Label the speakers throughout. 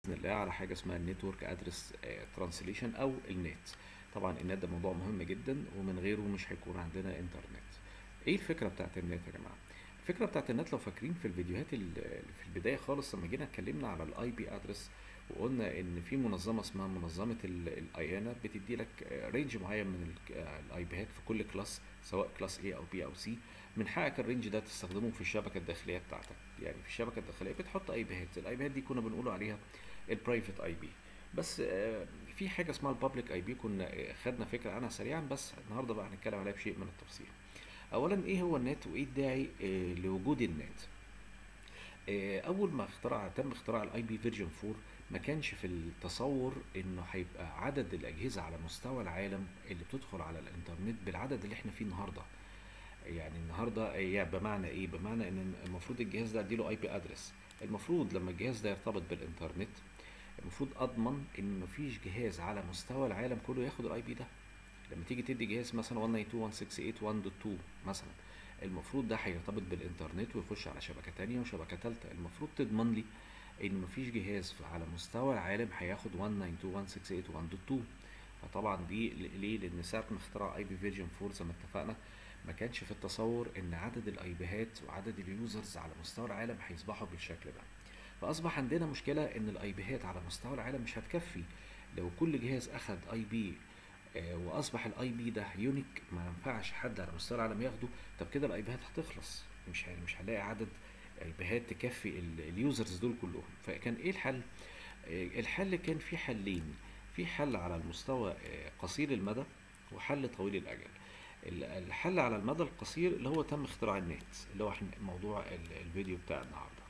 Speaker 1: الله على حاجه اسمها النتورك ادرس ترانسليشن او النت طبعا النت ده موضوع مهم جدا ومن غيره مش هيكون عندنا انترنت ايه الفكره بتاعت النت يا جماعه الفكره بتاعت النت لو فاكرين في الفيديوهات ال- في البدايه خالص لما جينا اتكلمنا على الاي بي ادرس وقلنا ان في منظمه اسمها منظمه الايانا بتدي لك رينج معين من الاي بيات في كل كلاس سواء كلاس A او B او C من حقك الرينج ده تستخدمه في الشبكه الداخليه بتاعتك يعني في الشبكه الداخليه بتحط اي بيات الاي بيات دي كنا بنقول عليها البرايفت اي بي بس آه، في حاجه اسمها البابليك اي بي كنا آه، خدنا فكره عنها سريعا بس النهارده بقى هنتكلم عليها بشيء من التفصيل اولا ايه هو النت وايه الداعي آه، لوجود النت آه، اول ما اخترع تم اختراع الاي بي فيرجن 4 ما كانش في التصور انه هيبقى عدد الاجهزه على مستوى العالم اللي بتدخل على الانترنت بالعدد اللي احنا فيه النهارده يعني النهارده يعني بمعنى ايه بمعنى ان المفروض الجهاز ده اديله اي بي ادرس المفروض لما الجهاز ده يرتبط بالانترنت المفروض اضمن ان مفيش جهاز على مستوى العالم كله ياخد الاي بي ده لما تيجي تدي جهاز مثلا 192.168.1.2 مثلا المفروض ده هيرتبط بالانترنت ويخش على شبكه تانية وشبكه تالتة المفروض تضمن لي ان مفيش جهاز في- على مستوى العالم هياخد 192.168.1.2 فطبعا دي ل- ليه لان ساعه ما اخترع اي بي فيرجن 4 زي ما اتفقنا ما كانش في التصور ان عدد الاي بيهات وعدد اليوزرز على مستوى العالم هيصبحوا بالشكل ده فاصبح عندنا مشكله ان الاي بيهات على مستوى العالم مش هتكفي لو كل جهاز اخد اي بي واصبح الاي بي ده يونيك ما ينفعش حد على مستوى العالم ياخده طب كده الاي بيهات هتخلص مش ه- مش هنلاقي عدد اي بيهات تكفي ال- اليوزرز دول كلهم فكان ايه الحل آه، الحل كان في حلين في حل على المستوى آه، قصير المدى وحل طويل الاجل ال- الحل على المدى القصير اللي هو تم اختراع النت اللي هو احنا موضوع ال- الفيديو بتاع النهارده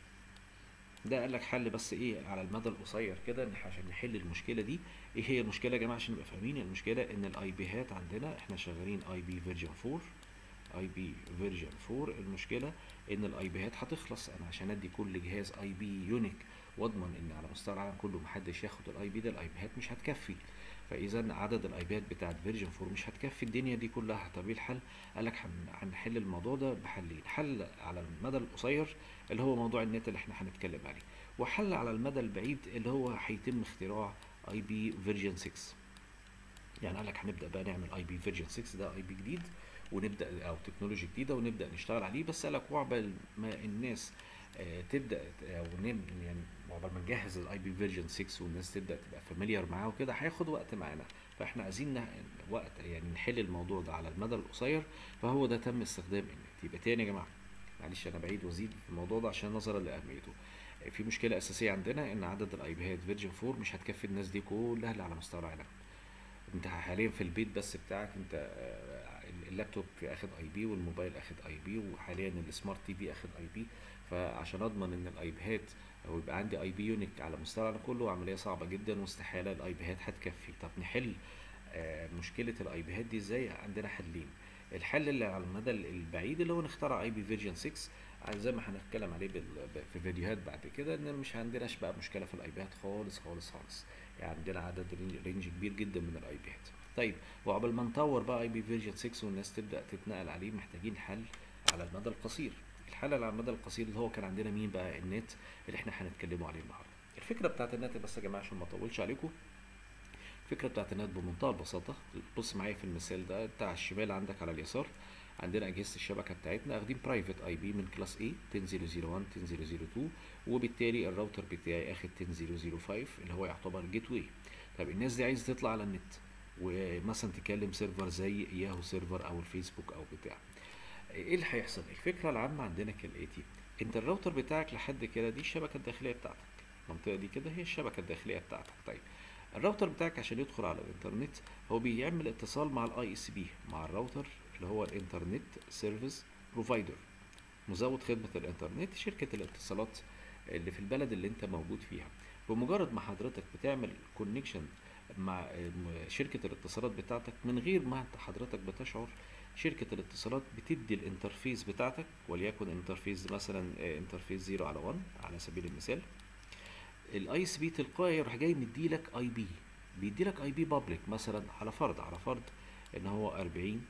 Speaker 1: ده قال لك حل بس ايه على المدى القصير كده إن عشان نحل المشكله دي ايه هي المشكله يا جماعه عشان نبقى فاهمين المشكله ان الاي بيهات عندنا احنا شغالين اي بي فيرجن 4 اي بي فيرجن 4 المشكله ان الاي بيهات هتخلص انا عشان ادي كل جهاز اي بي يونيك واضمن ان على مستوى العالم كله محدش ياخد الاي بي ده الاي بيهات مش هتكفي فاذا عدد الاي بيات بتاعت فيرجن 4 مش هتكفي الدنيا دي كلها طب ايه الحل قال لك هن- هنحل الموضوع ده بحلين حل على المدى القصير اللي هو موضوع النت اللي احنا هنتكلم عليه وحل على المدى البعيد اللي هو هيتم اختراع اي بي فيرجن 6 يعني قال لك هنبدا بقى نعمل اي بي فيرجن 6 ده اي بي جديد ونبدا او تكنولوجي جديده ونبدا نشتغل عليه بس قال لك وعقبال ما الناس آه، تبدا او نم يعني عقبال ما نجهز الاي بي فيرجن 6 والناس تبدا تبقى فاميليار معاه وكده هياخد وقت معانا فاحنا عايزين نه- وقت يعني نحل الموضوع ده على المدى القصير فهو ده تم استخدام النت يبقى تاني يا جماعه معلش انا بعيد وازيد في الموضوع ده عشان نظرا لاهميته في مشكله اساسيه عندنا ان عدد الاي بيهات فيرجن 4 مش هتكفي الناس دي كلها اللي على مستوى العالم انت حاليا في البيت بس بتاعك انت آه، اللابتوب في اخد اي بي والموبايل اخد اي بي وحاليا السمارت تي في اخد اي بي فعشان اضمن ان الاي بيهات او يبقى عندي اي بي يونيك على مستوى العالم كله عمليه صعبه جدا واستحاله الاي بيهات هتكفي طب نحل آه، مشكله الاي بيهات دي ازاي عندنا حلين الحل اللي على المدى البعيد اللي هو نخترع اي بي فيرجن 6 زي ما هنتكلم عليه بال- ب- في فيديوهات بعد كده ان مش عندناش بقى مشكله في الاي بيهات خالص خالص خالص يعني عندنا عدد رينج- رينج كبير جدا من الاي بيهات طيب وقبل ما نطور بقى اي بي فيرجن 6 والناس تبدا تتنقل عليه محتاجين حل على المدى القصير الحل على المدى القصير اللي هو كان عندنا مين بقى النت اللي احنا هنتكلموا عليه النهارده الفكره بتاعت النت بس يا جماعه عشان ما اطولش عليكم الفكره بتاعت النت بمنتهى البساطه بص معايا في المثال ده انت على الشمال عندك على اليسار عندنا اجهزه الشبكه بتاعتنا اخدين برايفت اي بي من كلاس A 10001 10002 وبالتالي الراوتر بتاعي اخد 10005 اللي هو يعتبر جيت واي طب الناس دي عايزه تطلع على النت ومثلا تكلم سيرفر زي ياهو سيرفر او الفيسبوك او بتاع ايه اللي هيحصل الفكره العامه عندنا كالاتي انت الراوتر بتاعك لحد كده دي الشبكه الداخليه بتاعتك المنطقه دي كده هي الشبكه الداخليه بتاعتك طيب الراوتر بتاعك عشان يدخل على الانترنت هو بيعمل اتصال مع الاي اس بي مع الراوتر اللي هو الانترنت سيرفيس بروفايدر مزود خدمه الانترنت شركه الاتصالات اللي في البلد اللي انت موجود فيها بمجرد ما حضرتك بتعمل كونكشن مع م- شركه الاتصالات بتاعتك من غير ما انت حضرتك بتشعر شركة الاتصالات بتدي الانترفيس بتاعتك وليكن انترفيس مثلا آه، انترفيس 0 على 1 على سبيل المثال الاي اس بي تلقائي يروح جاي مديلك اي بي بيديلك اي بي بابليك مثلا على فرض على فرض ان هو 40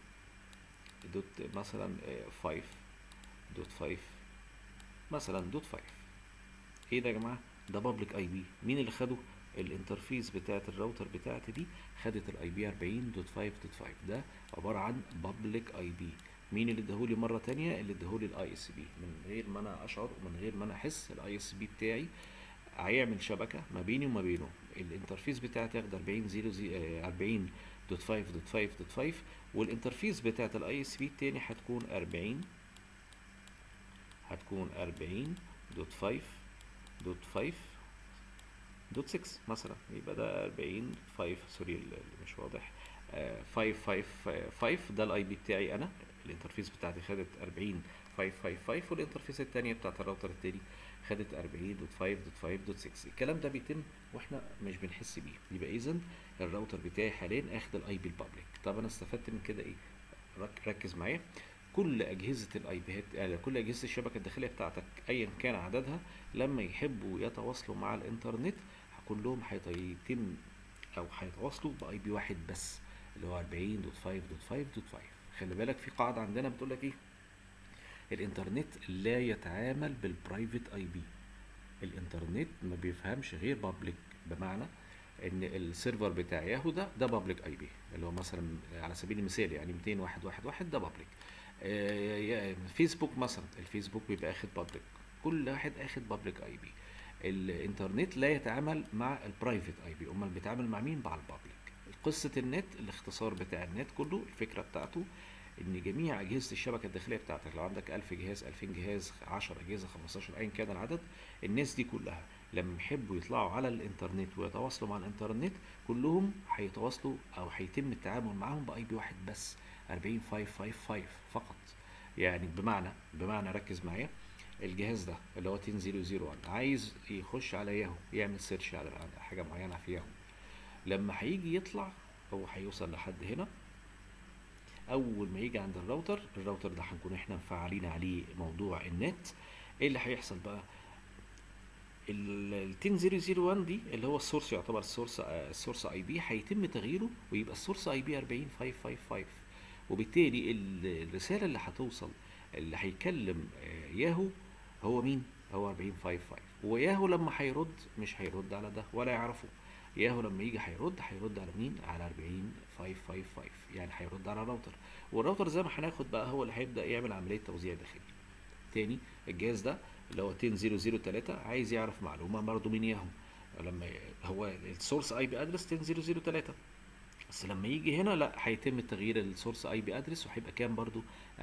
Speaker 1: دوت مثلا 5 دوت 5 مثلا دوت 5 ايه ده يا جماعه ده بابليك اي بي مين اللي خده الانترفيس بتاعه الراوتر بتاعتي دي خدت الاي بي 40.5.5 ده عباره عن بابليك اي بي مين اللي اداهولي مره تانية اللي اداهولي الاي اس بي من غير ما انا اشعر ومن غير ما انا احس الاي اس بي بتاعي هيعمل شبكه ما بيني وما بينه الانترفيس بتاعتي هياخد 40 0 40 دوت 5 دوت 5 دوت 5 والانترفيس بتاعت الاي اس بي التاني هتكون 40 هتكون 40 دوت 5 دوت 5 دوت 6 مثلا يبقى ده 40 5 سوري اللي مش واضح 5 5 5 ده الاي بي بتاعي انا الانترفيس بتاعتي خدت 40 555 والانترفيس الثانيه بتاعت الراوتر التاني خدت 40 دوت 5 دوت 5 دوت 6 الكلام ده بيتم واحنا مش بنحس بيه يبقى اذا الراوتر بتاعي حاليا اخد الاي بي البابليك طب انا استفدت من كده ايه رك ركز معايا كل اجهزه الاي بيات يعني كل اجهزه الشبكه الداخليه بتاعتك ايا كان عددها لما يحبوا يتواصلوا مع الانترنت كلهم هيتم او هيتواصلوا باي بي واحد بس اللي هو 40 دوت 5 دوت 5 دوت 5 خلي بالك في قاعده عندنا بتقول لك ايه الانترنت لا يتعامل بالبرايفت اي بي الانترنت ما بيفهمش غير بابليك بمعنى ان السيرفر بتاع ياهو ده ده بابليك اي بي اللي هو مثلا على سبيل المثال يعني 200 واحد واحد واحد ده بابليك آه فيسبوك مثلا الفيسبوك بيبقى اخد بابليك كل واحد اخد بابليك اي بي الانترنت لا يتعامل مع البرايفت اي بي امال بيتعامل مع مين مع البابليك قصه النت الاختصار بتاع النت كله الفكره بتاعته ان جميع اجهزه الشبكه الداخليه بتاعتك لو عندك 1000 جهاز 2000 جهاز 10 اجهزه 15 ايا كان العدد الناس دي كلها لما يحبوا يطلعوا على الانترنت ويتواصلوا مع الانترنت كلهم هيتواصلوا او هيتم التعامل معاهم باي بي واحد بس 40555 فقط يعني بمعنى بمعنى ركز معايا الجهاز ده اللي هو 10001 عايز يخش على ياهو يعمل سيرش على حاجه معينه في ياهو لما هيجي يطلع هو هيوصل لحد هنا اول ما يجي عند الراوتر الراوتر ده هنكون احنا مفعلين عليه موضوع النت ايه اللي هيحصل بقى ال 10001 دي اللي هو السورس يعتبر السورس السورس اي بي هيتم تغييره ويبقى السورس اي بي 40555 وبالتالي الرساله اللي هتوصل اللي هيكلم ياهو هو مين هو 455 وياهو لما هيرد مش هيرد على ده ولا يعرفه ياهو لما يجي هيرد هيرد على مين على 40555 يعني هيرد على الراوتر والراوتر زي ما هناخد بقى هو اللي هيبدا يعمل عمليه توزيع داخلي تاني الجهاز ده اللي هو 10003 عايز يعرف معلومه برضه من ياهو لما هو السورس اي بي ادرس 10003 بس لما يجي هنا لا هيتم تغيير السورس اي بي ادرس وهيبقى كام برضو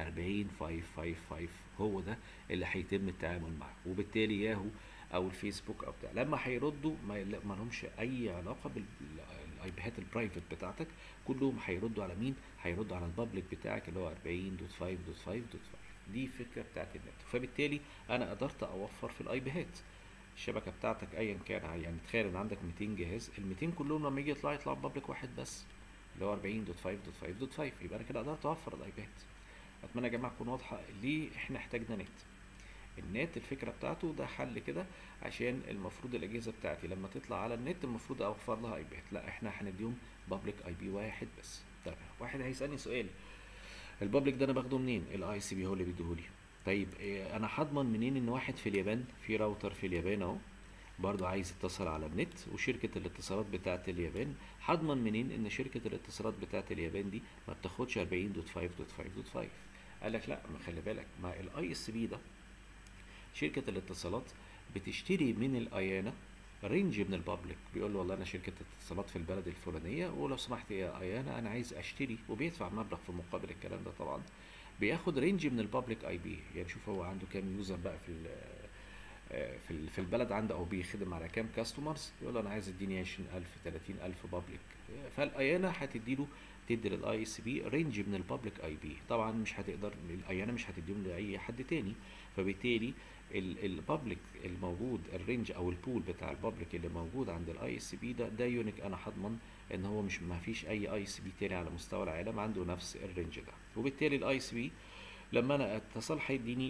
Speaker 1: 40555 هو ده اللي هيتم التعامل معاه وبالتالي ياهو او الفيسبوك او بتاع لما هيردوا ما, ما لهمش اي علاقه بالاي بيهات البرايفت بتاعتك كلهم هيردوا على مين هيردوا على البابليك بتاعك اللي هو 40.5.5.5 دي الفكره بتاعت النت فبالتالي انا قدرت اوفر في الاي بيهات الشبكه بتاعتك ايا كان يعني تخيل ان عندك 200 جهاز ال 200 كلهم لما يجي يطلع يطلع بابليك واحد بس اللي هو 40.5.5.5 يبقى انا كده قدرت اوفر الايباد اتمنى يا جماعه تكون واضحه ليه احنا احتاجنا نت النت الفكره بتاعته ده حل كده عشان المفروض الاجهزه بتاعتي لما تطلع على النت المفروض اوفر لها ايباد لا احنا هنديهم بابليك اي بي واحد بس طيب واحد هيسالني سؤال البابليك ده انا باخده منين الاي سي بي هو اللي بيديهولي طيب إيه انا هضمن منين ان واحد في اليابان في راوتر في اليابان اهو برضو عايز يتصل على النت وشركة الاتصالات بتاعة اليابان هضمن منين ان شركة الاتصالات بتاعة اليابان دي ما بتاخدش 40.5.5.5 قال لك لا ما خلي بالك مع الاي اس بي ده شركة الاتصالات بتشتري من الايانا رينج من البابليك بيقول له والله انا شركة اتصالات في البلد الفلانية ولو سمحت يا ايانا انا عايز اشتري وبيدفع مبلغ في مقابل الكلام ده طبعا بياخد رينج من البابليك اي بي يعني شوف هو عنده كام يوزر بقى في في في البلد عنده او بيخدم على كام كاستمرز يقول له انا عايز اديني 20000 30000 بابليك فالايانا هتدي له تدي للاي اس بي رينج من البابليك اي بي طبعا مش هتقدر الايانا مش هتديهم لاي حد تاني فبالتالي البابليك الموجود الرينج او البول بتاع البابليك اللي موجود عند الاي اس بي ده ده يونيك انا هضمن ان هو مش ما فيش اي اي اس بي تاني على مستوى العالم عنده نفس الرينج ده وبالتالي الاي اس بي لما انا اتصل هيديني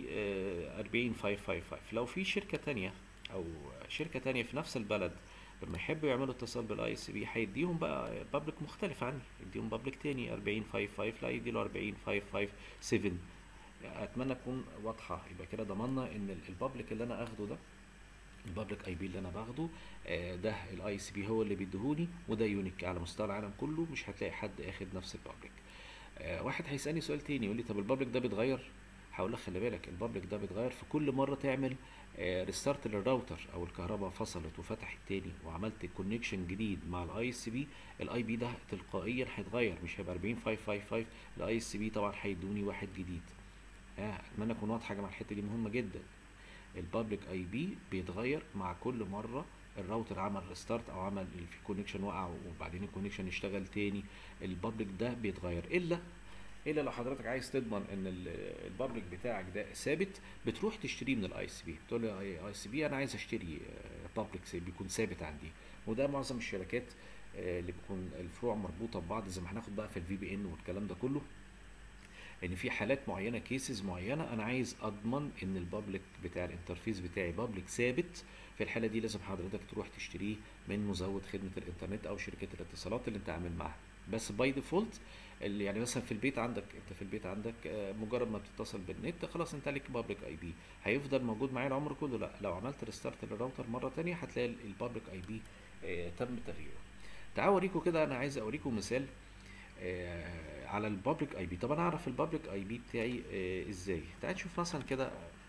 Speaker 1: 40555 لو في شركه تانية او شركه تانية في نفس البلد لما يحبوا يعملوا اتصال بالاي اس بي هيديهم بقى بابليك مختلف عني يديهم بابليك تاني 4055 لا يدي له 40557 اتمنى تكون واضحه يبقى كده ضمننا ان البابليك اللي انا اخده ده البابليك اي بي اللي انا باخده آه، ده الاي سي بي هو اللي بيديهوني وده يونيك على مستوى العالم كله مش هتلاقي حد اخد نفس البابليك آه، واحد هيسالني سؤال تاني يقول لي طب البابليك ده بيتغير هقول لك خلي بالك البابليك ده بيتغير في كل مره تعمل ريستارت للراوتر او الكهرباء فصلت وفتحت تاني وعملت كونكشن جديد مع الاي اس بي الاي بي ده تلقائيا هيتغير مش هيبقى 40555 الاي اس بي طبعا هيدوني واحد جديد اه اتمنى اكون واضحه يا جماعه الحته دي مهمه جدا البابليك اي بي بيتغير مع كل مره الراوتر عمل ريستارت او عمل في كونكشن وقع وبعدين الكونكشن اشتغل تاني البابليك ده بيتغير الا الا لو حضرتك عايز تضمن ان ال- البابليك بتاعك ده ثابت بتروح تشتريه من الاي سي بي بتقول له اي سي بي انا عايز اشتري بابليك بيكون ثابت عندي وده معظم الشركات آه، اللي بتكون الفروع مربوطه ببعض زي ما هناخد بقى في الفي بي ان والكلام ده كله ان في حالات معينه كيسز معينه انا عايز اضمن ان البابليك بتاع الانترفيس بتاعي بابليك ثابت في الحاله دي لازم حضرتك تروح تشتريه من مزود خدمه الانترنت او شركه الاتصالات اللي انت عامل معاها بس باي ديفولت اللي يعني مثلا في البيت عندك انت في البيت عندك آه، مجرد ما بتتصل بالنت خلاص انت ليك بابليك اي بي هيفضل موجود معايا العمر كله لا لو عملت ريستارت للراوتر مره تانية هتلاقي البابليك اي بي تم تغييره تعالوا اوريكم كده انا عايز اوريكم مثال آه، على البابليك اي بي طب انا اعرف البابليك اي بي بتاعي آه، ازاي تعال نشوف مثلا كده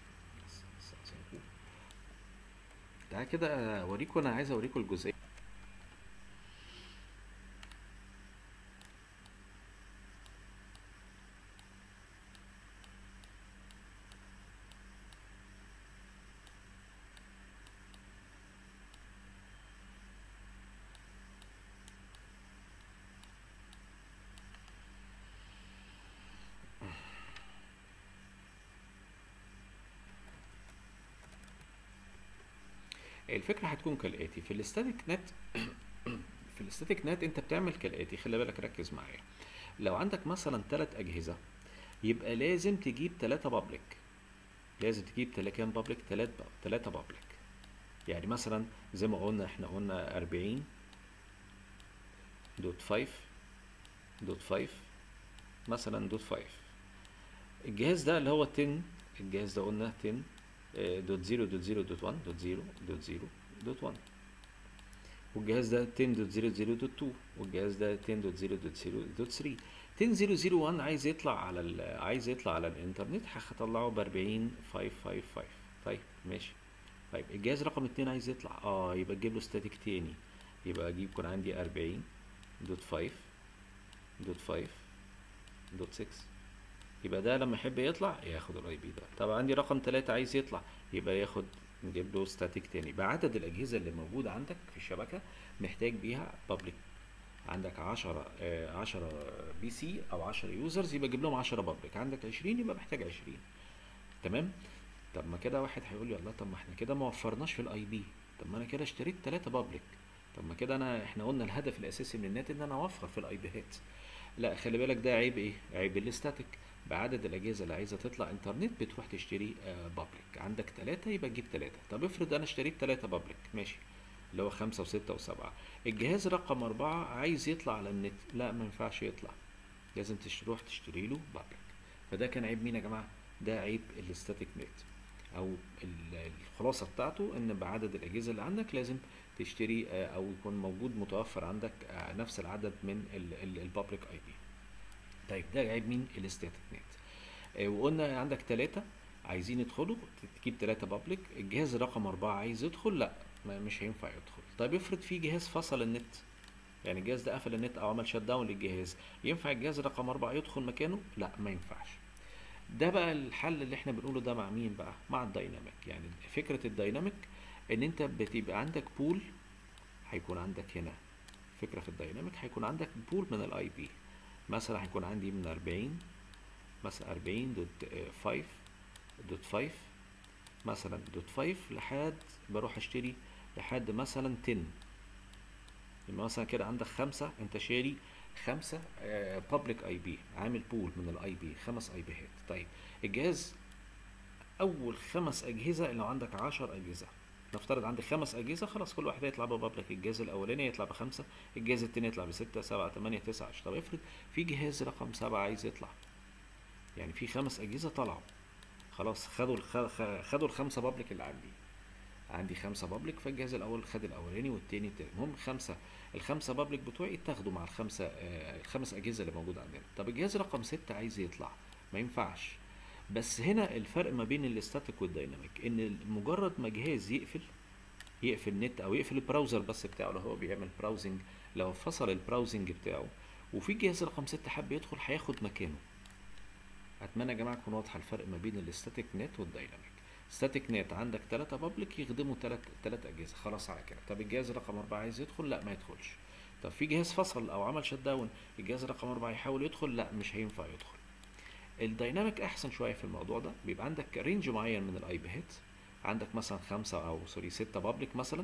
Speaker 1: تعال كده اوريكم انا عايز اوريكم الجزئيه الفكره هتكون كالاتي في الاستاتيك نت في الاستاتيك نت انت بتعمل كالاتي خلي بالك ركز معايا لو عندك مثلا ثلاث اجهزه يبقى لازم تجيب ثلاثه بابليك لازم تجيب تلا كام بابليك ثلاث ثلاثه بابليك يعني مثلا زي ما قلنا احنا قلنا 40 دوت 5 دوت 5 مثلا دوت 5 الجهاز ده اللي هو 10 الجهاز ده قلنا 10 آه، دوت 0 دوت 0 دوت 1 دوت 0 دوت 0 دوت 1 والجهاز ده 10 دوت 0 0 دوت 2 والجهاز ده 10 دوت 0 دوت 0 دوت 3 10 0 0 1 عايز يطلع على ال- عايز يطلع على الانترنت هطلعه ب 40 555 طيب ماشي طيب الجهاز رقم 2 عايز يطلع اه يبقى تجيب له ستاتيك تاني يبقى اجيب يكون عندي 40 دوت 5 دوت 5 دوت 6 يبقى ده لما يحب يطلع ياخد الاي بي ده طب عندي رقم 3 عايز يطلع يبقى ياخد نجيب له ستاتيك تاني بعدد الاجهزه اللي موجوده عندك في الشبكه محتاج بيها بابليك عندك 10 آه، 10 بي سي او 10 يوزرز يبقى جيب لهم 10 بابليك عندك 20 يبقى محتاج 20 تمام طب ما كده واحد هيقول لي الله طب ما احنا كده ما وفرناش في الاي بي طب ما انا كده اشتريت 3 بابليك طب ما كده انا احنا قلنا الهدف الاساسي من النت ان انا اوفر في الاي بيهات لا خلي بالك ده عيب ايه عيب الاستاتيك بعدد الاجهزه اللي عايزه تطلع انترنت بتروح تشتري آه بابليك عندك ثلاثة يبقى تجيب ثلاثة طب افرض انا اشتريت ثلاثة بابليك ماشي اللي هو خمسة وستة وسبعة الجهاز رقم أربعة عايز يطلع على النت لا ما ينفعش يطلع لازم تروح تشتري له بابليك فده كان عيب مين يا جماعة ده عيب الاستاتيك نت او ال- الخلاصة بتاعته ان بعدد الاجهزة اللي عندك لازم تشتري آه، او يكون موجود متوفر عندك آه، نفس العدد من البابليك اي بي طيب ده عيب مين الاستاتيك نت آه، وقلنا عندك ثلاثة عايزين يدخلوا تجيب ثلاثة بابليك الجهاز رقم أربعة عايز يدخل لا ما مش هينفع يدخل طيب افرض في جهاز فصل النت يعني الجهاز ده قفل النت او عمل شت داون للجهاز ينفع الجهاز رقم أربعة يدخل مكانه لا ما ينفعش ده بقى الحل اللي احنا بنقوله ده مع مين بقى مع الدايناميك يعني فكرة الدايناميك ان انت بتبقى عندك بول هيكون عندك هنا فكرة في الدايناميك هيكون عندك بول من الاي بي مثلا هيكون عندي من 40 مثلا 40 دوت 5 دوت 5 مثلا دوت 5 لحد بروح اشتري لحد مثلا 10 يبقى مثلا كده عندك خمسة انت شاري خمسة بابليك اي بي عامل بول من الاي بي خمس اي بيهات طيب الجهاز اول خمس اجهزة لو عندك 10 اجهزة نفترض عندك خمس اجهزة خلاص كل واحد هيطلع ببابليك الجهاز الاولاني يطلع بخمسة الجهاز التاني يطلع بستة سبعة تمانية تسعة عشرة طب افرض في جهاز رقم سبعة عايز يطلع يعني في خمس اجهزة طلعوا خلاص خدوا الخ... خ- خدوا الخمسة بابليك اللي عندي عندي خمسة بابليك فالجهاز الاول خد الاولاني والتاني التاني المهم خمسة الخمسة بابليك بتوعي اتاخدوا مع الخمسة آه الخمس اجهزة اللي موجودة عندنا طب الجهاز رقم ستة عايز يطلع ما ينفعش بس هنا الفرق ما بين الاستاتيك والديناميك ان مجرد ما جهاز يقفل يقفل النت او يقفل البراوزر بس بتاعه لو هو بيعمل براوزنج لو فصل البراوزنج بتاعه وفي جهاز رقم ستة حب يدخل هياخد مكانه اتمنى يا جماعه تكون واضحه الفرق ما بين الاستاتيك نت والدايناميك ستاتيك نت عندك ثلاثة بابليك يخدموا ثلاث ثلاث اجهزه خلاص على كده طب الجهاز رقم أربعة عايز يدخل لا ما يدخلش طب في جهاز فصل او عمل شت داون الجهاز رقم أربعة يحاول يدخل لا مش هينفع يدخل الدايناميك احسن شويه في الموضوع ده بيبقى عندك رينج معين من الاي بيهات عندك مثلا خمسة او سوري ستة بابليك مثلا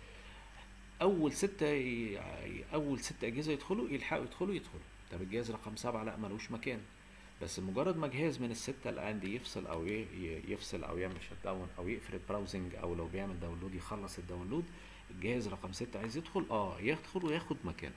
Speaker 1: اول ستة ي- اول ست اجهزه يدخلوا يلحقوا يدخلوا يدخلوا طب الجهاز رقم سبعة لا ملوش مكان بس مجرد ما جهاز من الستة اللي عندي يفصل او ي- ي- يفصل او يعمل شت داون او يقفل البراوزنج او لو بيعمل داونلود يخلص الداونلود الجهاز رقم ستة عايز يدخل اه يدخل وياخد مكانه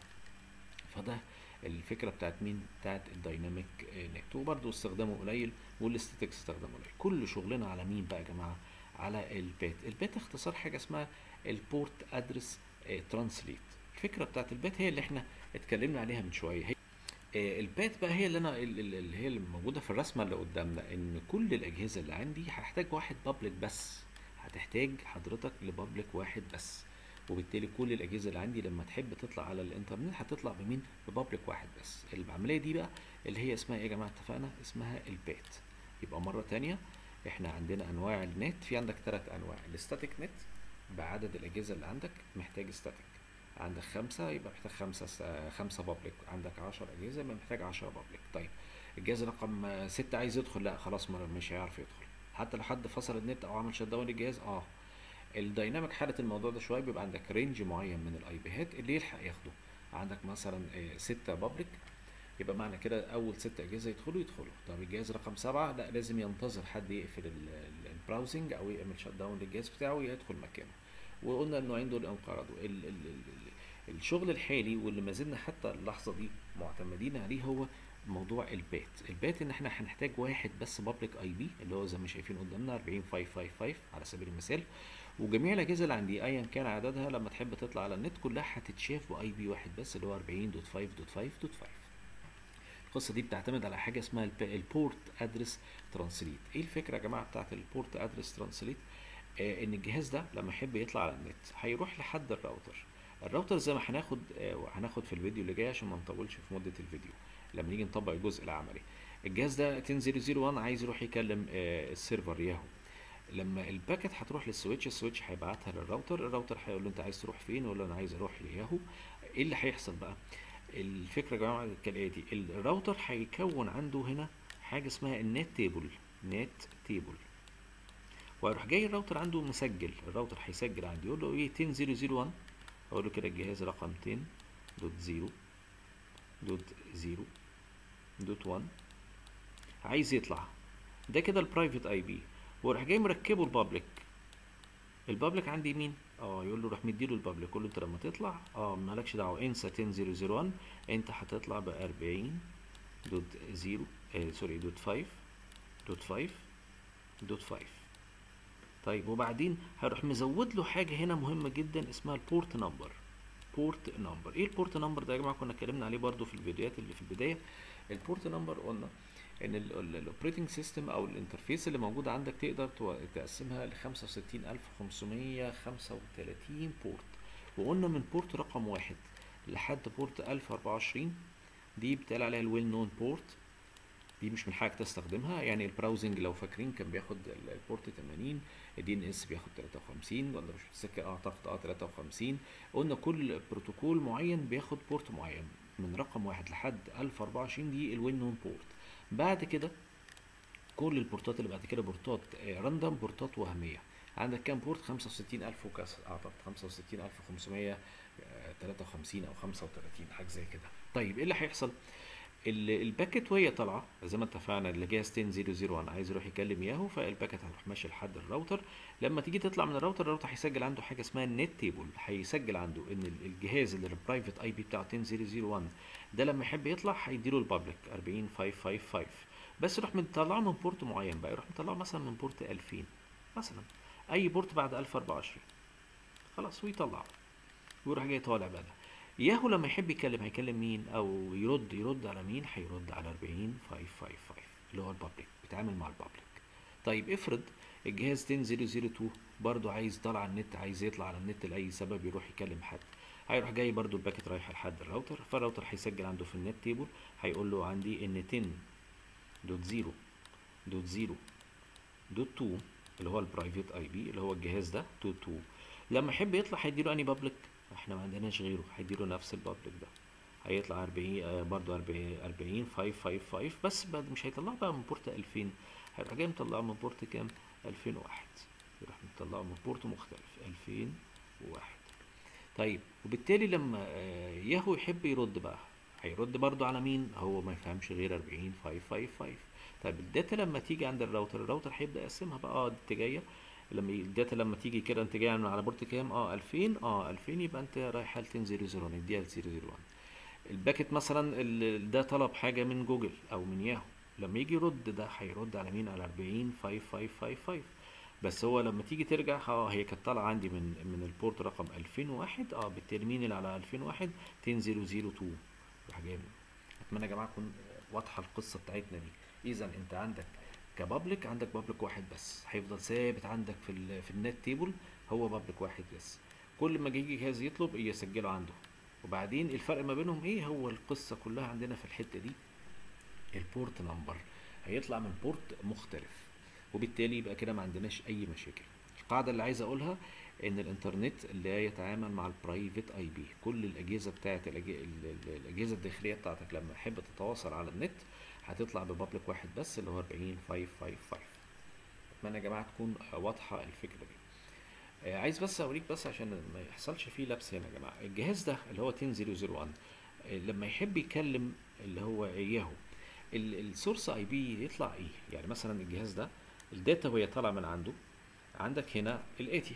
Speaker 1: فده الفكره بتاعت مين بتاعت الدايناميك نت وبرده استخدامه قليل والاستاتيك استخدامه قليل كل شغلنا على مين بقى يا جماعه على البات البات اختصار حاجه اسمها البورت ادرس ترانسليت الفكره بتاعت البات هي اللي احنا اتكلمنا عليها من شويه هي آه، البات بقى هي اللي انا ال- ال- اللي هي اللي موجوده في الرسمه اللي قدامنا ان كل الاجهزه اللي عندي هحتاج واحد بابليك بس هتحتاج حضرتك لبابليك واحد بس وبالتالي كل الاجهزه اللي عندي لما تحب تطلع على الانترنت هتطلع بمين ببابليك واحد بس العمليه دي بقى اللي هي اسمها ايه يا جماعه اتفقنا اسمها البات يبقى مره تانية احنا عندنا انواع النت في عندك ثلاث انواع الاستاتيك نت بعدد الاجهزه اللي عندك محتاج استاتيك عندك خمسة يبقى محتاج خمسة س- خمسة بابليك عندك عشر أجهزة يبقى محتاج عشرة بابليك طيب الجهاز رقم آه، ستة عايز يدخل لا خلاص ما- مش هيعرف يدخل حتى لو حد فصل النت أو عمل شت داون للجهاز اه الدايناميك حالة الموضوع ده شوية بيبقى عندك رينج معين من الاي بيهات اللي يلحق ياخده عندك مثلا آه، ستة بابليك يبقى معنى كده اول ست اجهزه يدخلوا يدخلوا طب الجهاز رقم سبعة لا لازم ينتظر حد يقفل ال- ال- البراوزنج او يعمل شت داون للجهاز بتاعه يدخل مكانه وقلنا النوعين دول انقرضوا ال ال ال ال الشغل الحالي واللي ما زلنا حتى اللحظه دي معتمدين عليه هو موضوع البات البات ان احنا هنحتاج واحد بس بابليك اي بي اللي هو زي ما شايفين قدامنا 40555 على سبيل المثال وجميع الاجهزه اللي عندي ايا كان عددها لما تحب تطلع على النت كلها هتتشاف باي بي واحد بس اللي هو 40.5.5.5 القصه دي بتعتمد على حاجه اسمها الب- البورت ادرس ترانسليت ايه الفكره يا جماعه بتاعت البورت ادرس ترانسليت آه ان الجهاز ده لما يحب يطلع على النت هيروح لحد الراوتر الراوتر زي ما هناخد آه هناخد في الفيديو اللي جاي عشان ما نطولش في مده الفيديو لما نيجي نطبق الجزء العملي الجهاز ده 10001 عايز يروح يكلم آه السيرفر ياهو لما الباكت هتروح للسويتش السويتش هيبعتها للراوتر الراوتر هيقول له انت عايز تروح فين يقول له انا عايز اروح لياهو ايه اللي هيحصل بقى الفكره يا جماعه كالاتي الراوتر هيكون عنده هنا حاجه اسمها النت تيبل نت تيبل وهيروح جاي الراوتر عنده مسجل الراوتر هيسجل عندي يقول له ايه 10001 اقول له كده الجهاز رقم 10 دوت 0 دوت 0 دوت 1 عايز يطلع ده كده البرايفت اي بي وراح جاي مركبه البابليك البابليك عندي مين اه يقول له روح مديله البابليك يقول له انت لما تطلع اه مالكش دعوه انسى 10001 انت هتطلع ب 40 دوت 0 آه سوري دوت 5 دوت 5 دوت 5 طيب وبعدين هروح مزود له حاجه هنا مهمه جدا اسمها البورت نمبر بورت نمبر ايه البورت نمبر ده يا جماعه كنا اتكلمنا عليه برضو في الفيديوهات اللي في البدايه البورت نمبر قلنا ان الاوبريتنج سيستم او الانترفيس اللي موجوده عندك تقدر تو- تقسمها ل 65535 بورت وقلنا من بورت رقم واحد لحد بورت 1024 دي بتقال عليها الويل نون بورت دي مش من حقك تستخدمها يعني البراوزنج لو فاكرين كان بياخد ال- البورت 80 الدي ان اس بياخد 53 ولا مش متذكر اعتقد اه 53 قلنا كل بروتوكول معين بياخد بورت معين من رقم واحد لحد 1024 دي الويل نون بورت بعد كده كل البورتات اللي بعد كده بورتات راندوم بورتات وهميه عندك كام بورت 65000 وكسر اعتقد 65553 او 35 حاجه زي كده طيب ايه اللي هيحصل ال- الباكت وهي طالعه زي ما اتفقنا اللي جهاز 10001 عايز يروح يكلم ياهو فالباكت هتروح ماشي لحد الراوتر لما تيجي تطلع من الراوتر الراوتر هيسجل عنده حاجه اسمها النت تيبل هيسجل عنده ان ال- الجهاز اللي البرايفت اي بي بتاعه 10001 ده لما يحب يطلع هيديله البابليك 40555 بس يروح مطلعه من بورت معين بقى يروح مطلعه مثلا من بورت 2000 مثلا اي بورت بعد 1024 خلاص ويطلعه ويروح جاي طالع بقى ياهو لما يحب يكلم هيكلم مين او يرد يرد على مين هيرد على 40555 اللي هو البابليك بيتعامل مع البابليك طيب افرض الجهاز 10002 برضو عايز طالع على النت عايز يطلع على النت لاي سبب يروح يكلم حد هيروح جاي برضو الباكت رايح لحد الراوتر فالراوتر هيسجل عنده في النت تيبل هيقول له عندي ان 10.0 دوت 0 دوت 2 اللي هو البرايفت اي بي اللي هو الجهاز ده دوت 2 لما يحب يطلع هيديله اني بابليك احنا ما عندناش غيره هيديله نفس البابليك ده هيطلع 40 آه برضه 40 40 555 بس بعد مش هيطلعه بقى من بورت 2000 هيروح جاي مطلعه من بورت كام 2001 يروح مطلعه من بورت مختلف 2001 طيب وبالتالي لما آه ياهو يحب يرد بقى هيرد برضه على مين هو ما يفهمش غير 40 555 طيب الداتا لما تيجي عند الراوتر الراوتر هيبدا يقسمها بقى اه انت جايه لما الداتا لما تيجي كده انت جايه على بورت كام اه 2000 اه 2000 يبقى انت رايحه ل 10001 اديها ل 001 الباكت مثلا ال- ده طلب حاجه من جوجل او من ياهو لما يجي يرد ده هيرد على مين على 40 5555 بس هو لما تيجي ترجع اه هي كانت طالعه عندي من من البورت رقم 2001 اه بالتالي مين اللي على 2001 10002 راح جاي اتمنى يا جماعه تكون واضحه القصه بتاعتنا دي اذا انت عندك كبابليك عندك بابليك واحد بس هيفضل ثابت عندك في ال في النت تيبل هو بابليك واحد بس كل ما يجي جهاز يطلب يسجله عنده وبعدين الفرق ما بينهم ايه هو القصه كلها عندنا في الحته دي البورت نمبر هيطلع من بورت مختلف وبالتالي يبقى كده ما عندناش اي مشاكل القاعده اللي عايز اقولها ان الانترنت لا يتعامل مع البرايفت اي بي كل الاجهزه بتاعه الاجهزه الداخليه بتاعتك لما تحب تتواصل على النت هتطلع ببابليك واحد بس اللي هو 40555 اتمنى يا جماعه تكون واضحه الفكره دي آه عايز بس اوريك بس عشان ما يحصلش فيه لبس هنا يا جماعه الجهاز ده اللي هو 10001 آه لما يحب يكلم اللي هو ياهو السورس اي بي يطلع ايه يعني مثلا الجهاز ده الداتا وهي طالعه من عنده عندك هنا الاتي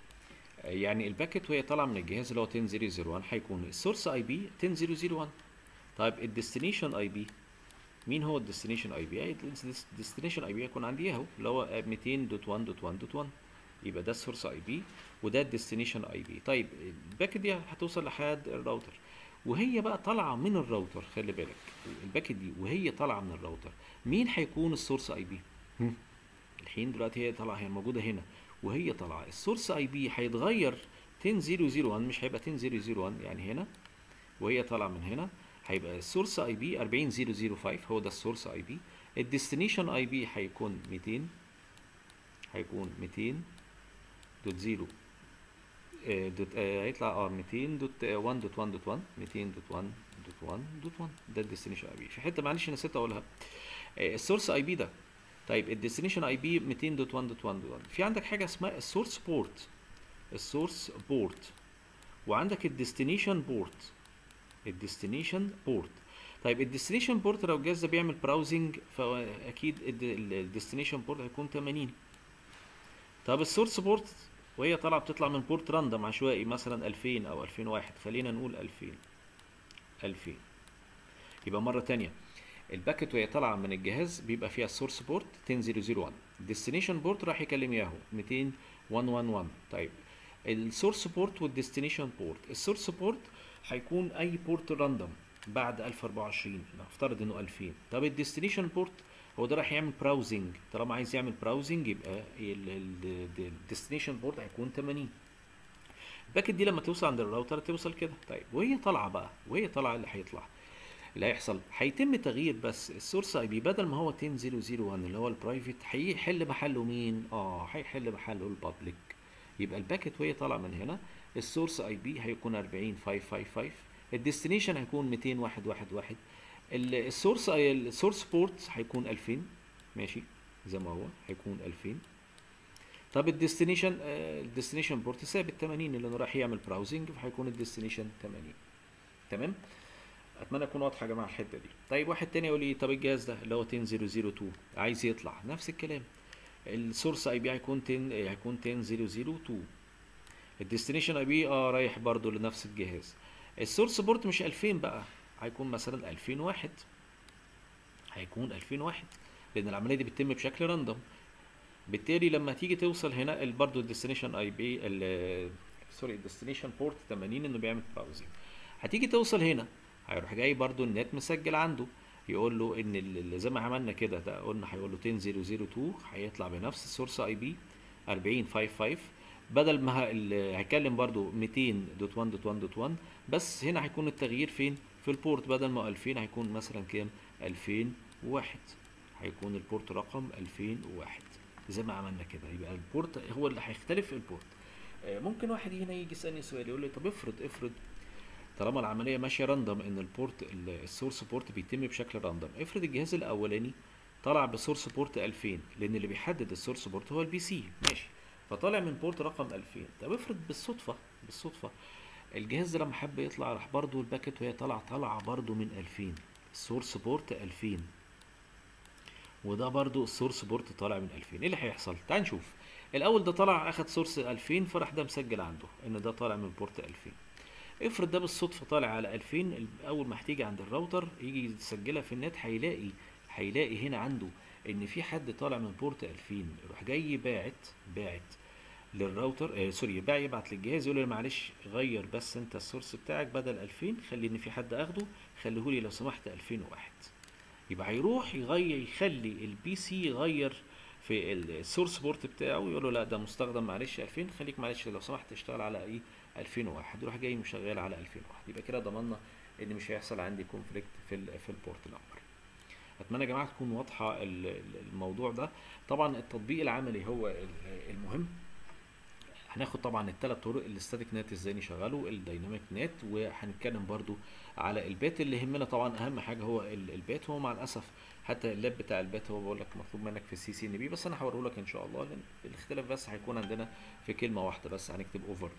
Speaker 1: آه يعني الباكت وهي طالعه من الجهاز اللي هو 10001 هيكون السورس اي بي 10001 طيب الديستنيشن اي بي مين هو الديستنيشن اي بي الديستنيشن اي بي هيكون عندي اهو اللي هو 200.1.1.1 يبقى ده السورس اي بي وده الديستنيشن اي بي طيب الباكت دي هتوصل لحد الراوتر وهي بقى طالعه من الراوتر خلي بالك الباكت دي وهي طالعه من الراوتر مين هيكون السورس اي بي الحين دلوقتي هي طالعه هي موجوده هنا وهي طالعه السورس اي بي هيتغير 10001 مش هيبقى 10001 يعني هنا وهي طالعه من هنا هيبقى السورس اي بي 40005 هو ده السورس اي بي الديستنيشن اي بي هيكون 200 هيكون 200 دوت 0 دوت هيطلع اه 200 دوت 1 دوت 1 دوت 1 200 دوت 1 دوت 1 دوت 1 ده الديستنيشن اي بي في حته معلش نسيت اقولها السورس اي بي ده طيب الديستنيشن اي بي 200 دوت 1 دوت 1 دوت 1 في عندك حاجه اسمها السورس بورت السورس بورت وعندك الديستنيشن بورت الديستنيشن بورت طيب الديستنيشن بورت لو الجهاز ده بيعمل براوزنج فاكيد الديستنيشن بورت هيكون 80 طب السورس بورت وهي طالعه بتطلع من بورت راندوم عشوائي مثلا 2000 او 2001 خلينا نقول 2000 2000 يبقى مره تانية الباكت وهي طالعه من الجهاز بيبقى فيها السورس بورت 10001 الديستنيشن بورت راح يكلم ياهو 200 طيب السورس بورت والديستنيشن بورت السورس بورت هيكون اي بورت راندوم بعد 1024 نفترض انه 2000 طب الديستنيشن بورت هو ده راح يعمل براوزنج طالما عايز يعمل براوزنج يبقى الديستنيشن بورت هيكون 80 الباكت دي لما توصل عند الراوتر توصل كده طيب وهي طالعه بقى وهي طالعه اللي هيطلع اللي هيحصل هيتم تغيير بس السورس اي بي بدل ما هو 10001 اللي هو البرايفت هيحل محله مين اه هيحل محله البابليك يبقى الباكت وهي طالعه من هنا السورس اي بي هيكون 40555 الديستنيشن هيكون 20111 السورس السورس بورت هيكون 2000 ماشي زي ما هو هيكون 2000 طب الديستنيشن الديستنيشن بورت ثابت 80 اللي راح يعمل براوزنج فهيكون الديستنيشن 80 تمام اتمنى اكون واضحه يا جماعه الحته دي طيب واحد تاني يقول لي طب الجهاز ده اللي هو 10002 عايز يطلع نفس الكلام السورس اي بي هيكون 10 هيكون 10002 الديستنيشن اي بي اه رايح برضو لنفس الجهاز السورس بورت مش 2000 بقى هيكون مثلا 2001 هيكون 2001 لان العمليه دي بتتم بشكل راندوم بالتالي لما تيجي توصل هنا برضه الديستنيشن اي بي سوري الديستنيشن بورت 80 انه بيعمل براوزنج هتيجي توصل هنا هيروح جاي برضه النت مسجل عنده يقول له ان ال- زي ما عملنا كده ده قلنا هيقول له 10002 هيطلع بنفس السورس اي بي 4055 بدل ما ه- ال- هيكلم برضو 200.1.1.1 بس هنا هيكون التغيير فين في البورت بدل ما 2000 هيكون مثلا كام 2001 هيكون البورت رقم 2001 زي ما عملنا كده يبقى البورت هو اللي هيختلف البورت آه، ممكن واحد هنا يجي يسالني سؤال يقول لي طب افرض افرض طالما العمليه ماشيه راندوم ان البورت ال- السورس بورت بيتم بشكل راندوم افرض الجهاز الاولاني طلع بسورس بورت 2000 لان اللي بيحدد السورس بورت هو البي سي ماشي فطالع من بورت رقم 2000 طب افرض بالصدفه بالصدفه الجهاز ده لما حب يطلع راح برضه الباكت وهي طالعه طالعه برضه من 2000 السورس بورت 2000 وده برضو السورس بورت طالع من 2000 ايه اللي هيحصل تعال نشوف الاول ده طلع اخد سورس 2000 فراح ده مسجل عنده ان ده طالع من بورت 2000 افرض ده بالصدفه طالع على 2000 ال- اول ما هتيجي عند الراوتر يجي يسجلها في النت هيلاقي هيلاقي هنا عنده ان في حد طالع من بورت 2000 يروح جاي باعت باعت للراوتر آه سوري باع يبعت للجهاز يقول له معلش غير بس انت السورس بتاعك بدل 2000 خلي ان في حد اخده خليه لي لو سمحت 2001 يبقى هيروح يغير يخلي البي سي يغير في السورس بورت بتاعه يقول له لا ده مستخدم معلش 2000 خليك معلش لو سمحت اشتغل على ايه 2001 يروح جاي مشغل على 2001 يبقى كده ضمننا ان مش هيحصل عندي كونفليكت في ال في البورت نمبر اتمنى يا جماعه تكون واضحه ال- ال- الموضوع ده طبعا التطبيق العملي هو ال- المهم هناخد طبعا الثلاث طرق الاستاتيك نت ازاي نشغله الدايناميك نت وهنتكلم برضو على البات اللي يهمنا طبعا اهم حاجه هو ال- البات هو مع الاسف حتى اللاب بتاع البات هو بقول لك مطلوب منك في السي سي ان بي بس انا هوريه لك ان شاء الله لان الاختلاف بس هيكون عندنا في كلمه واحده بس هنكتب اوفرلود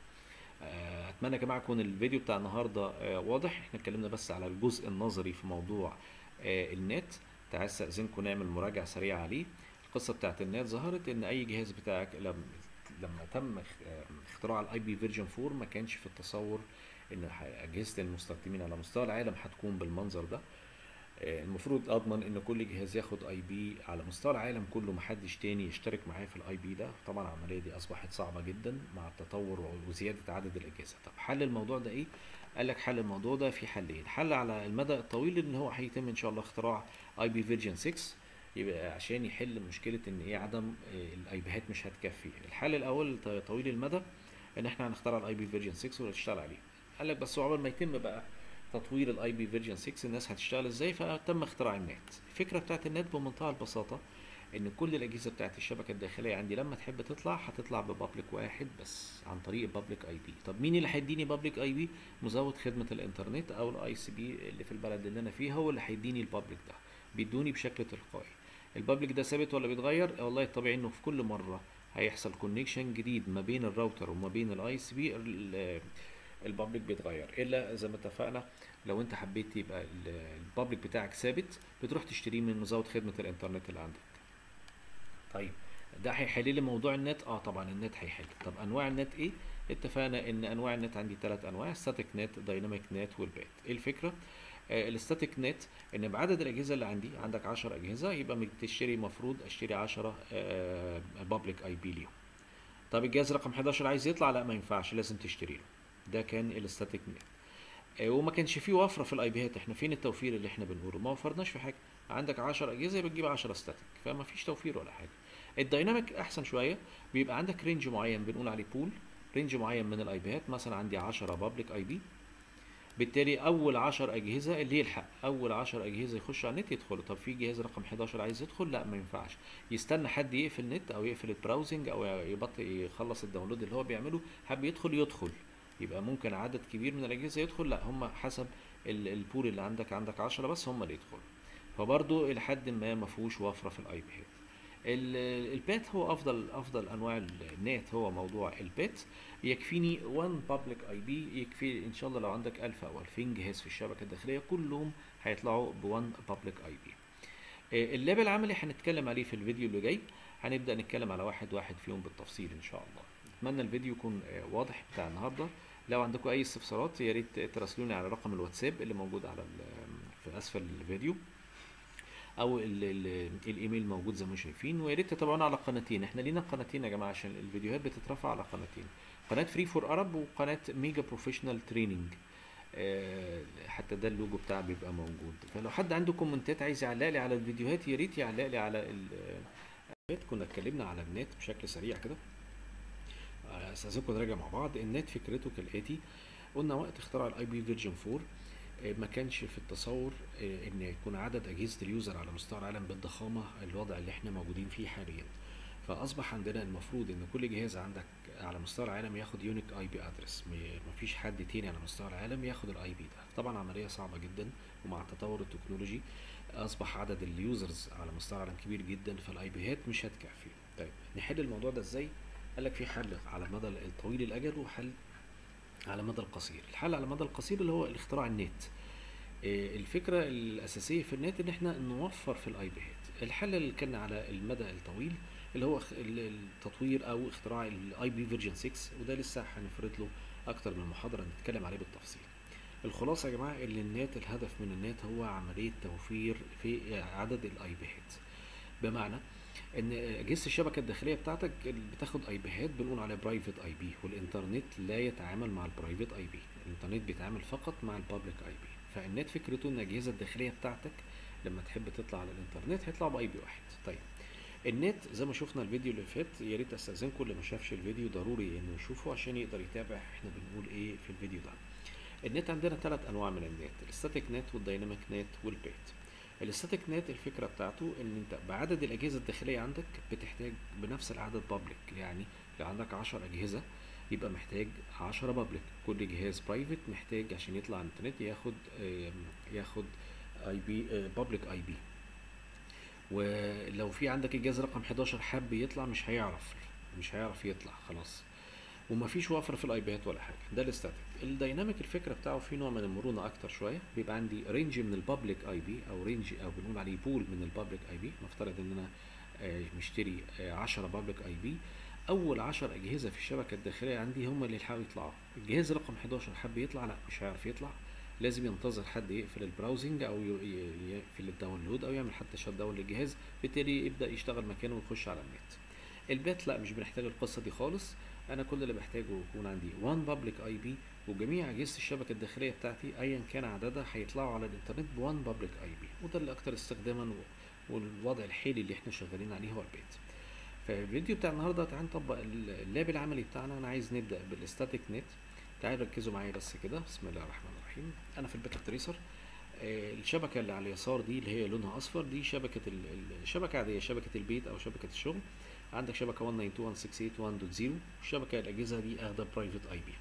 Speaker 1: آه، اتمنى يا جماعه يكون الفيديو بتاع النهارده آه، واضح احنا اتكلمنا بس على الجزء النظري في موضوع آه، النت تعال استاذنكم نعمل مراجعه سريعه عليه القصه بتاعت النت ظهرت ان اي جهاز بتاعك لما لما تم اخ- آه، اختراع الاي بي فيرجن 4 ما كانش في التصور ان ح- اجهزه المستخدمين على مستوى العالم هتكون بالمنظر ده آه، المفروض اضمن ان كل جهاز ياخد اي بي على مستوى العالم كله محدش تاني يشترك معايا في الاي بي ده طبعا العمليه دي اصبحت صعبه جدا مع التطور وزياده عدد الاجهزه طب حل الموضوع ده ايه قال لك حل الموضوع ده في حلين حل على المدى الطويل ان هو هيتم ان شاء الله اختراع اي بي فيرجن 6 يبقى عشان يحل مشكله ان ايه عدم آه، الاي بيهات مش هتكفي الحل الاول ط- طويل المدى ان احنا هنخترع الاي بي فيرجن 6 ونشتغل عليه قال لك بس هو عقبال ما يتم بقى تطوير الاي بي فيرجن 6 الناس هتشتغل ازاي فتم اختراع النت الفكره بتاعت النت بمنتهى البساطه ان كل الاجهزه بتاعت الشبكه الداخليه عندي لما تحب تطلع هتطلع ببابليك واحد بس عن طريق البابليك اي بي طب مين اللي هيديني بابليك اي بي مزود خدمه الانترنت او الاي سي بي اللي في البلد اللي انا فيها هو اللي هيديني البابليك ده بيدوني بشكل تلقائي البابليك ده ثابت ولا بيتغير والله الطبيعي انه في كل مره هيحصل كونكشن جديد ما بين الراوتر وما بين الاي سي بي البابليك بيتغير الا زي ما اتفقنا لو انت حبيت يبقى ال- البابليك بتاعك ثابت بتروح تشتريه من مزود خدمه الانترنت اللي عندك طيب ده هيحل لي موضوع النت اه طبعا النت هيحل طب انواع النت ايه اتفقنا ان انواع النت عندي ثلاث انواع ستاتيك نت دايناميك نت والبات ايه الفكره آه الستاتيك نت ان بعدد الاجهزه اللي عندي عندك 10 اجهزه يبقى بتشتري مفروض اشتري 10 آه بابليك اي بي ليهم طب الجهاز رقم 11 عايز يطلع لا ما ينفعش لازم تشتري له ده كان الستاتيك نت آه، وما كانش فيه وفره في الاي بيات احنا فين التوفير اللي احنا بنقوله ما وفرناش في حاجه عندك 10 اجهزه يبقى تجيب 10 ستاتيك فما فيش توفير ولا حاجه الدايناميك احسن شويه بيبقى عندك رينج معين بنقول عليه بول رينج معين من الاي بيات مثلا عندي 10 بابليك اي بي بالتالي اول 10 اجهزه اللي يلحق اول 10 اجهزه يخشوا على النت يدخلوا طب في جهاز رقم 11 عايز يدخل لا ما ينفعش يستنى حد يقفل النت او يقفل البراوزنج او يبطل يخلص الداونلود اللي هو بيعمله حب يدخل يدخل يبقى ممكن عدد كبير من الاجهزه يدخل لا هم حسب ال- البول اللي عندك عندك 10 بس هم اللي يدخلوا فبرضه الى حد ما ما فيهوش وفره في الاي بيات ال- البات هو افضل افضل انواع النت هو موضوع البات يكفيني 1 بابليك اي بي يكفي ان شاء الله لو عندك 1000 او 2000 جهاز في الشبكه الداخليه كلهم هيطلعوا ب 1 بابليك اي بي اللاب العملي هنتكلم عليه في الفيديو اللي جاي هنبدا نتكلم على واحد واحد فيهم بالتفصيل ان شاء الله اتمنى الفيديو يكون آه، واضح بتاع النهارده لو عندكم اي استفسارات يا ريت تراسلوني على رقم الواتساب اللي موجود على ال- في اسفل الفيديو او ال ال الايميل موجود زي ما شايفين ويا ريت تتابعونا على قناتين احنا لينا قناتين يا جماعه عشان الفيديوهات بتترفع على قناتين قناه فري فور ارب وقناه ميجا بروفيشنال تريننج حتى ده اللوجو بتاعه بيبقى موجود فلو حد عنده كومنتات عايز يعلق لي على الفيديوهات يا ريت يعلق لي على ال كنا اتكلمنا على النت بشكل سريع كده استاذنكم نراجع مع بعض النت فكرته كالاتي قلنا وقت اختراع الاي بي فيرجن 4 ما كانش في التصور ان يكون عدد اجهزه اليوزر على مستوى العالم بالضخامه الوضع اللي احنا موجودين فيه حاليا فاصبح عندنا المفروض ان كل جهاز عندك على مستوى العالم ياخد يونيك اي بي ادرس مفيش حد تاني على مستوى العالم ياخد الاي بي ده طبعا عمليه صعبه جدا ومع التطور التكنولوجي اصبح عدد اليوزرز على مستوى العالم كبير جدا فالاي بيات مش هتكفي طيب نحل الموضوع ده ازاي قال لك في حل على المدى الطويل الاجل وحل على المدى القصير الحل على المدى القصير اللي هو الاختراع النت الفكرة الأساسية في النت إن إحنا نوفر في الأي بيات الحل اللي كان على المدى الطويل اللي هو التطوير أو اختراع الأي بي فيرجن 6 وده لسه هنفرد له أكتر من محاضرة نتكلم عليه بالتفصيل الخلاصة يا جماعة إن النت الهدف من النت هو عملية توفير في عدد الأي بيات بمعنى ان اجهزه الشبكه الداخليه بتاعتك بتاخد اي بيات بنقول عليها برايفت اي بي والانترنت لا يتعامل مع البرايفت اي بي الانترنت بيتعامل فقط مع البابليك اي بي فالنت فكرته ان الاجهزه الداخليه بتاعتك لما تحب تطلع على الانترنت هيطلع باي بي واحد طيب النت زي ما شفنا الفيديو اللي فات يا ريت استاذنكم اللي ما شافش الفيديو ضروري انه يشوفه عشان يقدر يتابع احنا بنقول ايه في الفيديو ده النت عندنا ثلاث انواع من النت الستاتيك نت والدايناميك نت والبيت الستاتيك نت الفكره بتاعته ان انت بعدد الاجهزه الداخليه عندك بتحتاج بنفس العدد بابليك يعني لو عندك 10 اجهزه يبقى محتاج 10 بابليك كل جهاز برايفت محتاج عشان يطلع على الانترنت ياخد ياخد اي بي بابليك اي بي ولو في عندك الجهاز رقم 11 حب يطلع مش هيعرف مش هيعرف يطلع خلاص ومفيش وفر في الاي بيات ولا حاجه ده الستاتيك الدايناميك الفكره بتاعه فيه نوع من المرونه اكتر شويه بيبقى عندي رينج من البابليك اي بي او رينج او بنقول عليه بول من البابليك اي بي نفترض ان انا مشتري 10 بابليك اي بي اول 10 اجهزه في الشبكه الداخليه عندي هم اللي يلحقوا يطلعوا الجهاز رقم 11 حب يطلع لا مش هيعرف يطلع لازم ينتظر حد يقفل البراوزنج او يقفل الداونلود او يعمل حتى شت داون للجهاز بالتالي يبدا يشتغل مكانه ويخش على النت البات لا مش بنحتاج القصه دي خالص انا كل اللي بحتاجه يكون عندي 1 بابليك اي بي وجميع اجهزه الشبكه الداخليه بتاعتي ايا كان عددها هيطلعوا على الانترنت ب 1 بابليك اي بي وده اللي اكتر استخداما والوضع الحالي اللي احنا شغالين عليه هو البيت فالفيديو بتاع النهارده تعال نطبق اللاب العملي بتاعنا انا عايز نبدا بالستاتيك نت تعالوا ركزوا معايا بس كده بسم الله الرحمن الرحيم انا في الباكت تريسر الشبكه اللي على اليسار دي اللي هي لونها اصفر دي شبكه الشبكه عاديه شبكه البيت او شبكه الشغل عندك شبكه 192.168.1.0 الشبكه الاجهزه دي اخده برايفت اي بي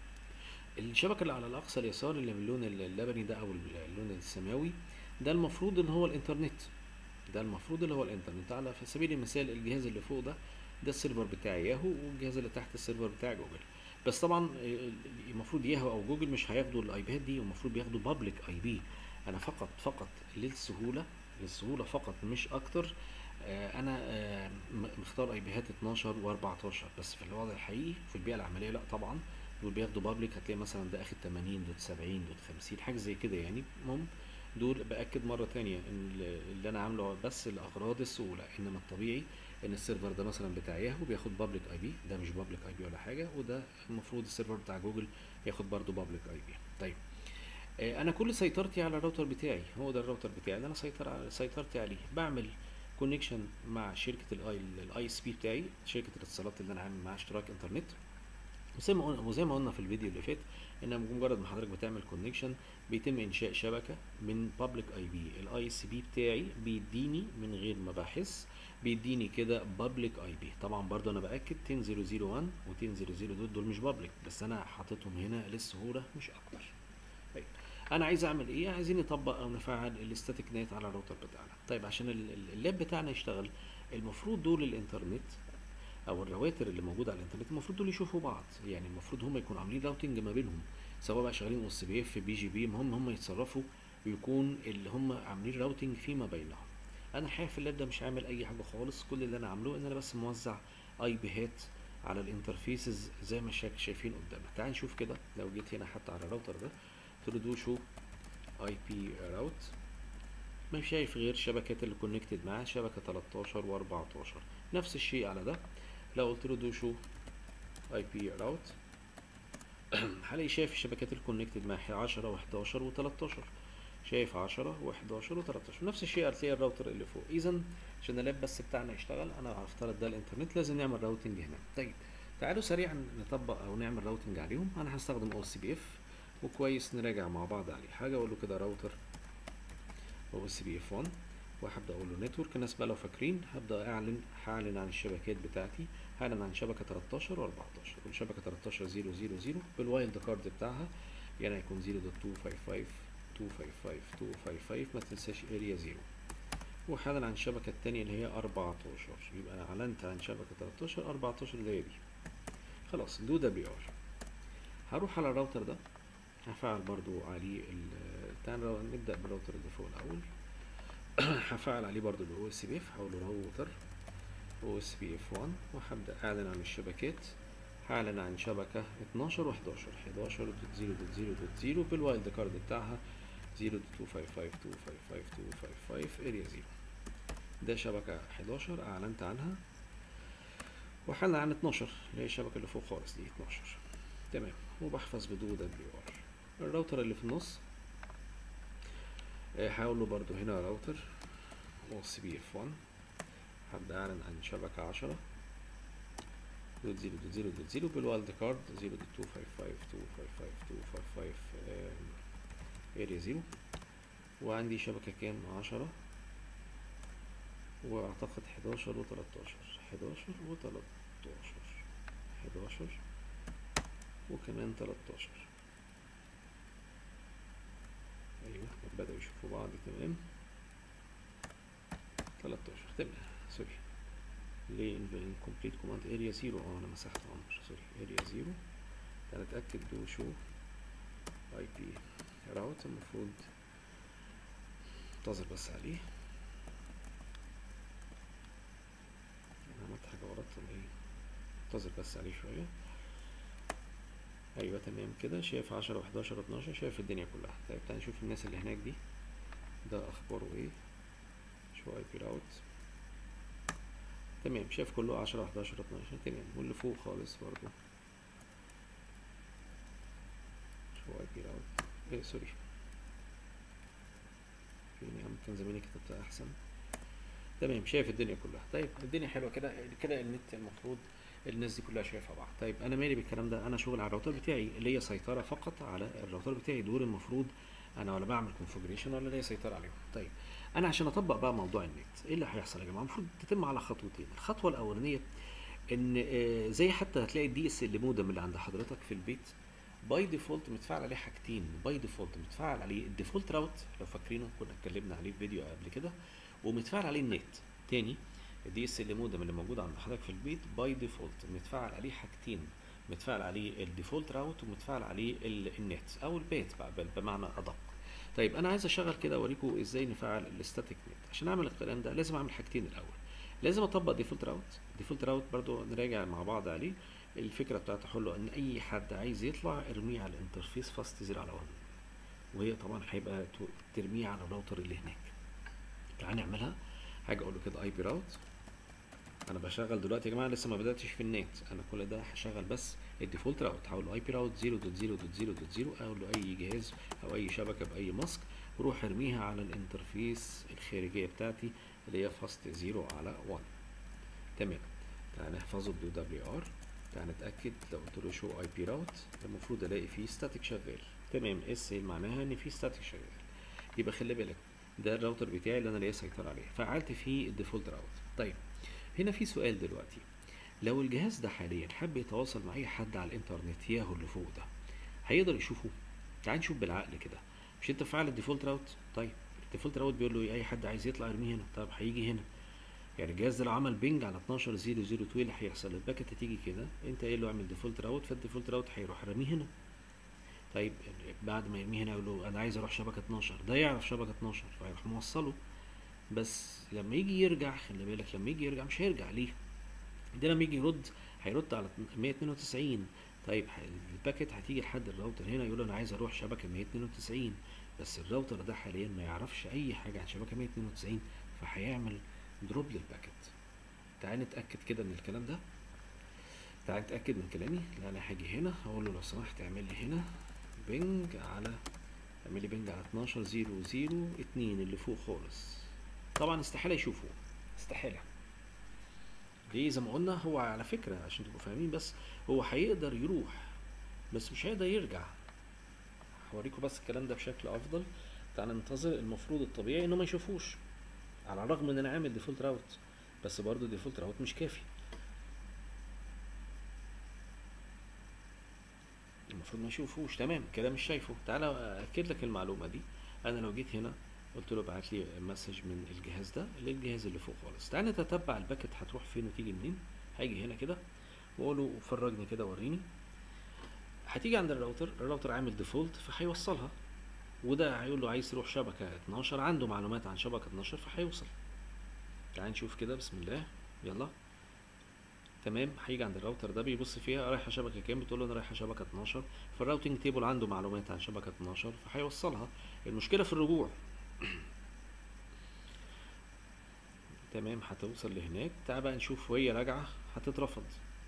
Speaker 1: الشبكه اللي على الاقصى اليسار اللي باللون اللبني ده او اللون السماوي ده المفروض ان هو الانترنت ده المفروض اللي هو الانترنت على سبيل المثال الجهاز اللي فوق ده ده السيرفر بتاع ياهو والجهاز اللي تحت السيرفر بتاع جوجل بس طبعا المفروض ياهو او جوجل مش هياخدوا الاي بيات دي المفروض بياخدوا بابليك اي بي انا فقط فقط للسهوله للسهوله فقط مش اكتر انا مختار اي بيات 12 و14 بس في الوضع الحقيقي في البيئه العمليه لا طبعا دول بياخدوا بابليك هتلاقي مثلا ده اخد 80 دوت 70 دوت 50 حاجه زي كده يعني المهم دول باكد مره تانية ان اللي انا عامله بس لاغراض السهوله انما الطبيعي ان السيرفر ده مثلا بتاع ياهو بياخد بابليك اي بي ده مش بابليك اي بي ولا حاجه وده المفروض السيرفر بتاع جوجل ياخد برضو بابليك اي بي طيب انا كل سيطرتي على الراوتر بتاعي هو ده الراوتر بتاعي اللي انا سيطر سيطرتي عليه بعمل كونكشن مع شركه الاي الاي اس بي بتاعي شركه الاتصالات اللي انا عامل معاها اشتراك انترنت وزي ما قلنا وزي ما قلنا في الفيديو اللي فات ان مجرد ما حضرتك بتعمل كونكشن بيتم انشاء شبكه من بابليك اي بي الاي اس بي بتاعي بيديني من غير ما بحس بيديني كده بابليك اي بي طبعا برضو انا باكد 10001 و 10002 دول دول مش بابليك بس انا حاططهم هنا للسهوله مش اكتر طيب انا عايز اعمل ايه عايزين نطبق او نفعل الاستاتيك نت على الراوتر بتاعنا طيب عشان اللاب بتاعنا يشتغل المفروض دول الانترنت او الرواتر اللي موجوده على الانترنت المفروض دول يشوفوا بعض يعني المفروض هم يكونوا عاملين راوتنج ما بينهم سواء بقى شغالين اس بي اف بي جي بي المهم هم يتصرفوا ويكون اللي هم عاملين راوتنج فيما بينهم انا الحقيقه في اللاب ده مش عامل اي حاجه خالص كل اللي انا عامله ان انا بس موزع اي بيهات على الانترفيسز زي ما شايفين قدامك تعال نشوف كده لو جيت هنا حتى على الراوتر ده قلت له دو شو اي بي راوت مش شايف غير الشبكات اللي كونكتد معاه شبكة 13 و 14 نفس الشيء على ده لو قلت له دو شو اي بي راوت هلاقي شايف الشبكات اللي كونكتد معاه 10 و11 و13 شايف 10 و11 و13 نفس الشيء هتلاقي الراوتر اللي فوق اذا عشان اللاب بس بتاعنا يشتغل انا هفترض ده الانترنت لازم نعمل راوتنج هنا طيب تعالوا سريعا نطبق او نعمل راوتنج عليهم انا هستخدم او سي بي اف وكويس نراجع مع بعض عليه حاجه اقول له كده راوتر او سي بي اف 1 وهبدا اقول له نتورك الناس بقى لو فاكرين هبدا اعلن هعلن عن الشبكات بتاعتي هعلن عن شبكه 13 و14 والشبكه 13 0 0 0 بالوايلد كارد بتاعها يعني هيكون 0.255 255 255 ما تنساش اريا 0 وحالا عن الشبكة التانية اللي هي 14 يبقى أنا أعلنت عن شبكة 13 14 اللي هي دي خلاص دو دبليو ار هروح على الراوتر ده هفعل برضو عليه ال تعالى نبدأ بالراوتر اللي فوق الأول هفعل عليه برضو الاو اس بي اف هقول له راوتر او اس بي اف 1 وهبدأ أعلن عن الشبكات هعلن عن شبكة 12 و 11 11 دوت 0 دوت 0 دوت 0 بالوايلد كارد بتاعها 0 دوت 255 255 255 اريا 0 ده شبكة 11 أعلنت عنها وحلنا عن 12 اللي هي الشبكة اللي فوق خالص دي 12 تمام وبحفظ بدو دبليو ار الراوتر اللي في النص هقول له برضو هنا راوتر او سي بي اف 1 هبدأ أعلن عن شبكة 10 دوت زيرو دوت زيرو دوت زيرو بالوايلد كارد زيرو دوت تو فايف فايف تو فايف فايف تو فايف فايف اريا زيرو وعندي شبكة كام عشرة واعتقد حداشر وتلاتاشر حداشر وتلاتاشر حداشر وكمان تلاتاشر ايوه بدأوا يشوفوا بعض تمام تلاتاشر تمام سوري ليه incomplete command area zero اه انا مسحت امر سوري area zero تعالى اتاكد دو شو اي بي راوت المفروض انتظر بس عليه انا عملت حاجه غلط ولا ايه انتظر بس عليه شويه ايوه تمام كده شايف عشرة وحداشر واتناشر شايف الدنيا كلها طيب تعالى نشوف الناس اللي هناك دي ده اخباره ايه شو اي بي راوت تمام شايف كله عشرة حداشر اتناشر تمام واللي فوق خالص برضو شو اي بي راوت ايه سوري فين يا عم كان زماني كتبتها احسن تمام شايف الدنيا كلها طيب الدنيا حلوه كده كده النت المفروض الناس دي كلها شايفه بعض طيب انا مالي بالكلام ده انا شغل على الراوتر بتاعي اللي هي سيطره فقط على الراوتر بتاعي دول المفروض انا ولا بعمل كونفجريشن ولا ليا سيطره عليهم طيب انا عشان اطبق بقى موضوع النت ايه اللي هيحصل يا جماعه المفروض تتم على خطوتين الخطوه الاولانيه ان آه، زي حتى هتلاقي الدي اس ال مودم اللي عند حضرتك في البيت باي ديفولت متفعل عليه حاجتين باي ديفولت متفعل عليه الديفولت راوت لو فاكرينه كنا اتكلمنا عليه في فيديو قبل كده ومتفعل عليه النت تاني الدي اس ال مودم اللي موجود عند حضرتك في البيت باي ديفولت متفعل عليه حاجتين متفعل عليه الديفولت راوت ومتفعل عليه ال- النت او البيت بقى بل- بمعنى ادق طيب انا عايز اشغل كده اوريكم ازاي نفعل الستاتيك نت عشان اعمل الكلام ده لازم اعمل حاجتين الاول لازم اطبق ديفولت راوت ديفولت راوت برضو نراجع مع بعض عليه الفكره بتاعته حلوه ان اي حد عايز يطلع ارميه على الانترفيس فاست زيرو على 1 وهي طبعا هيبقى تو- ترميه على الراوتر اللي هناك تعال نعملها حاجه اقول له كده اي بي راوت انا بشغل دلوقتي يا جماعه لسه ما بداتش في النت انا كل ده هشغل بس الديفولت راوت هقول له اي بي راوت 0.0.0.0 اقول له اي جهاز او اي شبكه باي ماسك وروح ارميها على الانترفيس الخارجيه بتاعتي اللي هي فاست 0 على 1 تمام تعال نحفظه بدو دبليو ار تعال نتاكد لو قلت له شو اي بي راوت المفروض الاقي فيه ستاتيك شغال تمام اس معناها ان في ستاتيك شغال يبقى خلي بالك ده الراوتر بتاعي اللي انا ليا سيطره عليه فعلت فيه الديفولت راوت طيب هنا في سؤال دلوقتي لو الجهاز ده حاليا حب يتواصل مع اي حد على الانترنت ياهو اللي فوق ده هيقدر يشوفه تعال نشوف بالعقل كده مش انت فعل الديفولت راوت طيب الديفولت راوت بيقول له إيه؟ اي حد عايز يطلع يرميه هنا طب هيجي هنا يعني الجهاز ده لو عمل بينج على 12002 ايه اللي هيحصل الباكت هتيجي كده انت قايل له اعمل ديفولت راوت فالديفولت راوت هيروح راميه هنا طيب بعد ما يرميه هنا يقول له انا عايز اروح شبكه 12 ده يعرف شبكه 12 فيروح موصله بس لما يجي يرجع خلي بالك لما يجي يرجع مش هيرجع ليه ده لما يجي يرد هيرد على 192
Speaker 2: طيب ح- الباكت هتيجي لحد الراوتر هنا يقول له انا عايز اروح شبكه 192 بس الراوتر ده حاليا ما يعرفش اي حاجه عن شبكه 192 فهيعمل دروب للباكت تعال نتاكد كده من الكلام ده تعال نتاكد من كلامي لا انا هاجي هنا هقول له لو سمحت اعمل لي هنا بنج على اعمل لي بنج على 12 0 0 2 اللي فوق خالص طبعا استحاله يشوفه استحاله ليه زي ما قلنا هو على فكره عشان تبقوا فاهمين بس هو هيقدر يروح بس مش هيقدر يرجع هوريكم بس الكلام ده بشكل افضل تعال ننتظر المفروض الطبيعي انه ما يشوفوش على الرغم ان انا عامل ديفولت راوت بس برضه ديفولت راوت مش كافي المفروض ما يشوفوش تمام كده مش شايفه تعالى اكد لك المعلومه دي انا لو جيت هنا قلت له ابعت لي مسج من الجهاز ده للجهاز اللي فوق خالص تعالى نتتبع الباكت هتروح فين وتيجي منين هاجي هنا كده واقول له فرجني كده وريني هتيجي عند الراوتر الراوتر عامل ديفولت فهيوصلها وده هيقول له عايز تروح شبكه 12 عنده معلومات عن شبكه 12 فهيوصل تعال نشوف كده بسم الله يلا تمام هيجي عند الراوتر ده بيبص فيها رايحه شبكه كام بتقول له انا رايحه شبكه 12 فالراوتنج تيبل عنده معلومات عن شبكه 12 فهيوصلها المشكله في الرجوع تمام هتوصل لهناك تعال بقى نشوف وهي راجعه هتترفض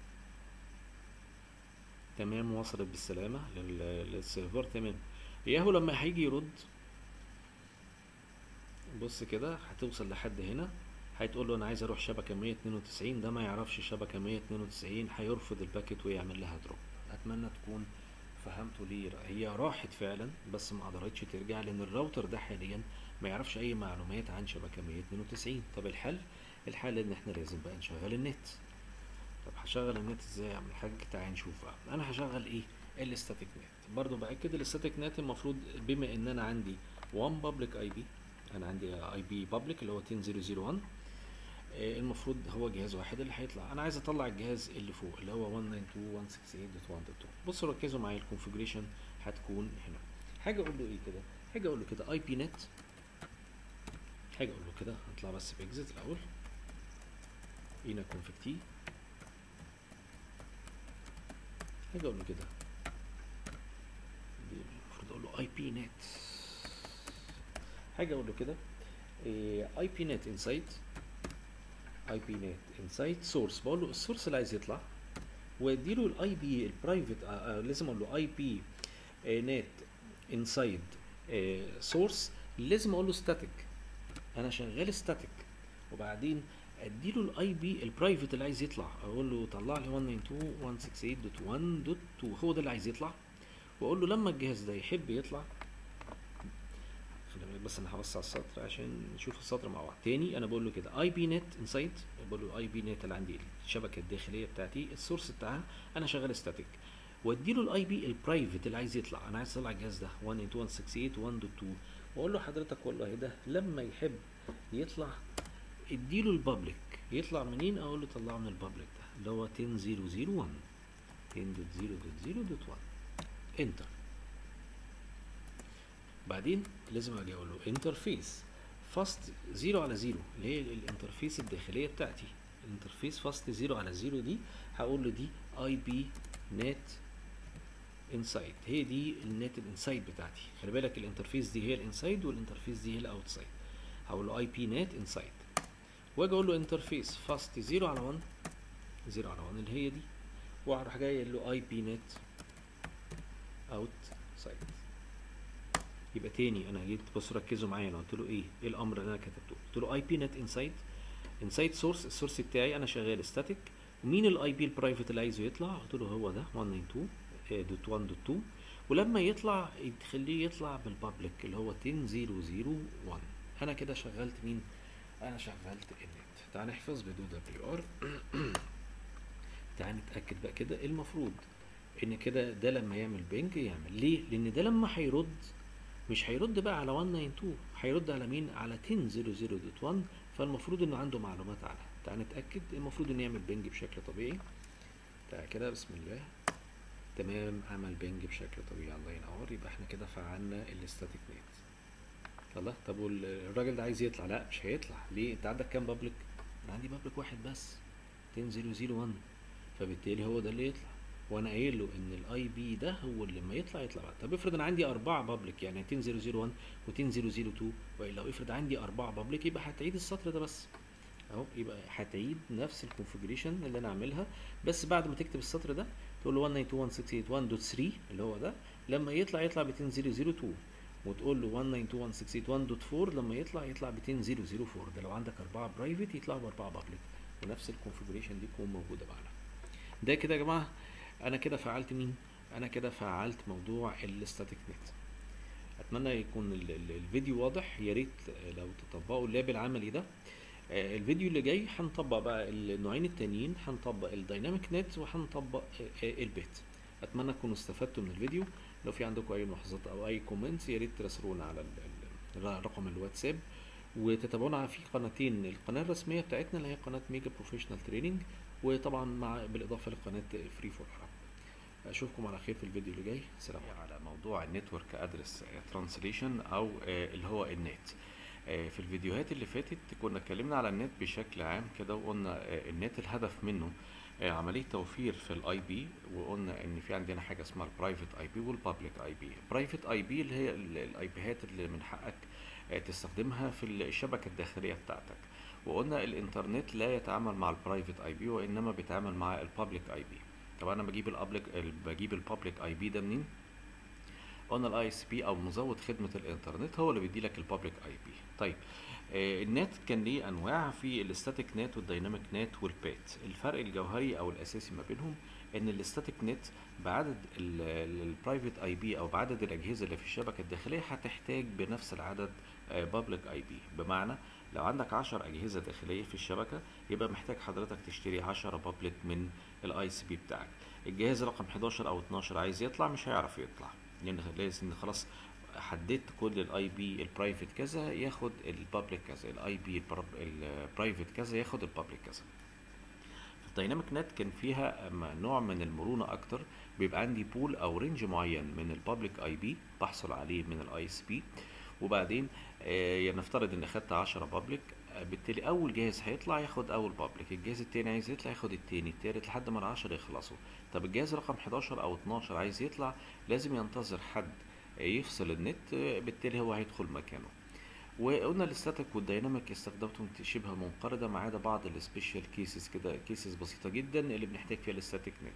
Speaker 2: تمام وصلت بالسلامه لل- للسيرفر تمام ياهو لما هيجي يرد بص كده هتوصل لحد هنا هتقول له انا عايز اروح شبكه 192 ده ما يعرفش شبكه 192 هيرفض الباكت ويعمل لها دروب اتمنى تكون فهمتوا ليه هي راحت فعلا بس ما قدرتش ترجع لان الراوتر ده حاليا ما يعرفش اي معلومات عن شبكه 192 طب الحل الحل ان احنا لازم بقى نشغل النت طب هشغل النت ازاي يا عم الحاج تعال نشوف بقى انا هشغل ايه الاستاتيك نت برضو باكد الاستاتيك نت المفروض بما ان انا عندي 1 بابليك اي بي انا عندي اي بي بابليك اللي هو 10001 آه، المفروض هو جهاز واحد اللي هيطلع انا عايز اطلع الجهاز اللي فوق اللي هو 192.168.1.2 بصوا ركزوا معايا الكونفجريشن هتكون هنا حاجه اقول له ايه كده حاجه اقول له كده اي بي نت حاجه اقول له كده هطلع بس باكزit الاول هنا config تي حاجه اقول له كده دي المفروض اقول له اي بي نت حاجه اقول له كده اي بي نت انسايد اي بي نت انسايد سورس بقول له السورس اللي عايز يطلع واديله الاي بي البرايفت لازم اقول له اي بي نت انسايد سورس لازم اقول له ستاتيك انا شغال ستاتيك وبعدين اديله الاي بي البرايفت اللي عايز يطلع اقول له طلع لي 192.168.1.2 هو ده اللي عايز يطلع واقول له لما الجهاز ده يحب يطلع خلي بالك بس انا هوسع السطر عشان نشوف السطر مع بعض تاني انا بقول له كده اي بي نت انسايد بقول له اي بي نت اللي عندي الشبكه الداخليه بتاعتي السورس بتاعها انا شغال ستاتيك واديله الاي بي البرايفت اللي عايز يطلع انا عايز اطلع الجهاز ده 192.168.1.2 واقول له حضرتك والله ده لما يحب يطلع اديله البابليك يطلع منين اقول له طلعه من البابليك ده اللي هو 10001 10.0.0.1 انتر بعدين لازم اجي اقول له انترفيس فاست زيرو على زيرو اللي هي الانترفيس الداخليه بتاعتي الانترفيس فاست زيرو على زيرو دي هقول له دي اي بي نت انسايد هي دي النت الانسايد بتاعتي خلي بالك الانترفيس دي هي الانسايد والانترفيس دي هي الاوتسايد هقول له اي بي نت انسايد واجي اقول له انترفيس فاست 0 على 1 0 على 1 اللي هي دي واروح جاي قايل له اي بي نت اوت سايد يبقى تاني انا جيت بصوا ركزوا معايا انا قلت له ايه ايه الامر اللي انا كتبته قلت له اي بي نت انسايد انسايد سورس السورس بتاعي انا شغال ستاتيك ومين الاي بي البرايفت اللي عايزه يطلع قلت له هو ده 192.1.2 ولما يطلع تخليه يطلع بالبابليك اللي هو 10001 انا كده شغلت مين انا شغلت النت تعال نحفظ بدو دبليو ار تعال نتاكد بقى كده المفروض ان كده ده لما يعمل بينج يعمل ليه لان ده لما هيرد مش هيرد بقى على 192 هيرد على مين على 10.0.1 فالمفروض انه عنده معلومات عنها تعال نتاكد المفروض انه يعمل بينج بشكل طبيعي تعال كده بسم الله تمام عمل بينج بشكل طبيعي الله ينور يبقى احنا كده فعلنا الاستاتيك نت الله طب والراجل ده عايز يطلع لا مش هيطلع ليه انت عندك كام بابليك انا عندي بابليك واحد بس 10.0.01 فبالتالي هو ده اللي يطلع وانا قايل له ان الاي بي ده هو اللي لما يطلع يطلع بعد طب افرض انا عندي اربعه بابليك يعني 10001 و10002 ولو افرض عندي اربعه بابليك يبقى هتعيد السطر ده بس اهو يبقى هتعيد نفس الكونفجريشن اللي انا عاملها بس بعد ما تكتب السطر ده تقول له 192.168.1.3 اللي هو ده لما يطلع يطلع ب 10002 وتقول له 192.168.1.4 لما يطلع يطلع ب 10004 ده لو عندك اربعه برايفت يطلعوا باربعه بابليك ونفس الكونفجريشن دي تكون موجوده معانا ده كده يا جماعه انا كده فعلت مين انا كده فعلت موضوع الستاتيك نت اتمنى يكون ال- ال- الفيديو واضح يا ريت لو تطبقوا اللاب العملي ده آه، الفيديو اللي جاي هنطبق بقى النوعين التانيين هنطبق الدايناميك نت وهنطبق آه، آه، البيت اتمنى تكونوا استفدتوا من الفيديو لو في عندكم اي ملاحظات او اي كومنتس يا ريت تراسلونا على ال- ال- رقم الواتساب وتتابعونا في قناتين القناه الرسميه بتاعتنا اللي هي قناه ميجا بروفيشنال تريننج وطبعا مع بالاضافه لقناه فري فور عرب اشوفكم على خير في الفيديو اللي جاي سلام عليكم
Speaker 1: على موضوع النتورك ادرس ترانسليشن او آه، اللي هو النت آه، في الفيديوهات اللي فاتت كنا اتكلمنا على النت بشكل عام كده وقلنا آه، النت الهدف منه آه، عملية توفير في الاي بي وقلنا ان في عندنا حاجة اسمها البرايفت اي بي والبابليك اي بي برايفت اي بي اللي هي الاي بيهات اللي من حقك آه، تستخدمها في الشبكة الداخلية بتاعتك وقلنا الانترنت لا يتعامل مع البرايفت اي بي وانما بيتعامل مع البابليك اي بي طب انا بجيب الابليك بجيب البابليك اي بي ده منين قلنا الاي اس بي او مزود خدمه الانترنت هو اللي بيدي لك البابليك اي بي طيب آه النت كان ليه انواع في الستاتيك نت والديناميك نت والبيت الفرق الجوهري او الاساسي ما بينهم ان الستاتيك نت بعدد البرايفت اي بي او بعدد الاجهزه اللي في الشبكه الداخليه هتحتاج بنفس العدد بابليك اي بي بمعنى لو عندك 10 اجهزه داخليه في الشبكه يبقى محتاج حضرتك تشتري 10 بابليك من الاي سي بي بتاعك الجهاز رقم 11 او 12 عايز يطلع مش هيعرف يطلع لان لازم خلاص حددت كل الاي بي البرايفت كذا ياخد البابليك كذا الاي بي البرايفت كذا ياخد البابليك كذا الدايناميك نت كان فيها أما نوع من المرونه اكتر بيبقى عندي بول او رينج معين من البابليك اي بي بحصل عليه من الاي اس بي وبعدين آه يعني نفترض ان اخدت 10 بابليك بالتالي اول جهاز هيطلع ياخد اول بابليك الجهاز التاني عايز يطلع ياخد التاني التالت لحد ما ال10 يخلصوا طب الجهاز رقم 11 او 12 عايز يطلع لازم ينتظر حد يفصل النت آه، بالتالي هو هيدخل مكانه وقلنا الستاتيك والديناميك استخداماتهم شبه منقرضه ما عدا بعض السبيشال كيسز كده كيسز بسيطه جدا اللي بنحتاج فيها الستاتيك نت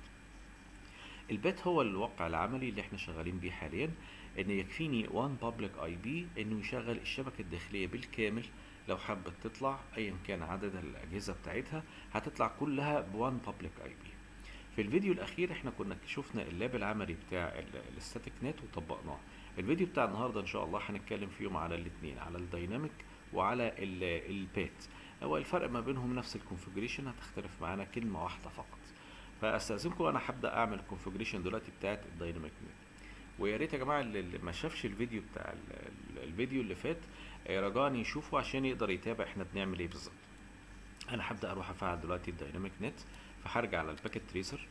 Speaker 1: البات هو الواقع العملي اللي احنا شغالين بيه حاليا ان يكفيني وان بابليك اي بي انه يشغل الشبكه الداخليه بالكامل لو حبت تطلع ايا كان عدد الاجهزه بتاعتها هتطلع كلها بوان بابليك اي بي في الفيديو الاخير احنا كنا شفنا اللاب العملي بتاع الستاتيك نت وطبقناه الفيديو بتاع النهارده ان شاء الله هنتكلم فيهم على الاثنين على الدايناميك وعلى البات هو الفرق ما بينهم نفس الكونفجريشن هتختلف معانا كلمه واحده فقط فاستاذنكم انا هبدا اعمل كونفجريشن دلوقتي بتاعت الدايناميك نت ويا ريت يا جماعه اللي اللي ما شافش الفيديو بتاع ال- ال- الفيديو اللي فات آه، رجاء يشوفه عشان يقدر يتابع احنا بنعمل ايه بالظبط انا هبدا اروح افعل دلوقتي الدايناميك نت فهرجع على الباكيت تريسر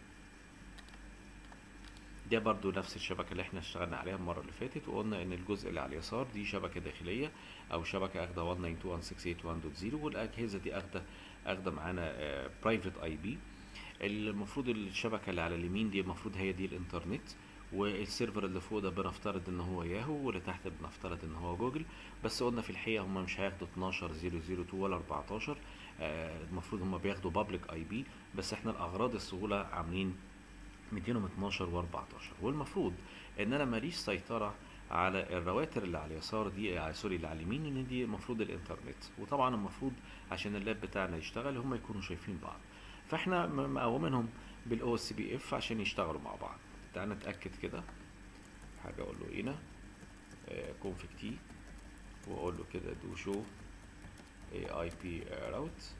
Speaker 1: ده برضو نفس الشبكة اللي احنا اشتغلنا عليها المرة اللي فاتت وقلنا ان الجزء اللي على اليسار دي شبكة داخلية او شبكة اخدة 192.168.1.0 والاجهزة دي اخدة اخدة معانا برايفت اي بي المفروض الشبكة اللي على اليمين دي المفروض هي دي الانترنت والسيرفر اللي فوق ده بنفترض ان هو ياهو واللي تحت بنفترض ان هو جوجل بس قلنا في الحقيقة هم مش هياخدوا 12 002 ولا 14 آه، المفروض هم بياخدوا بابليك اي بي بس احنا لاغراض السهولة عاملين مدينهم 12 و14 والمفروض ان انا ماليش سيطره على الرواتر اللي على اليسار دي آه، سوري اللي على اليمين ان دي المفروض الانترنت وطبعا المفروض عشان اللاب بتاعنا يشتغل هم يكونوا شايفين بعض فاحنا م- مقومينهم بالاو اس بي اف عشان يشتغلوا مع بعض تعال نتاكد كده حاجه اقول له هنا كونفيج تي واقول له كده دو شو اي بي راوت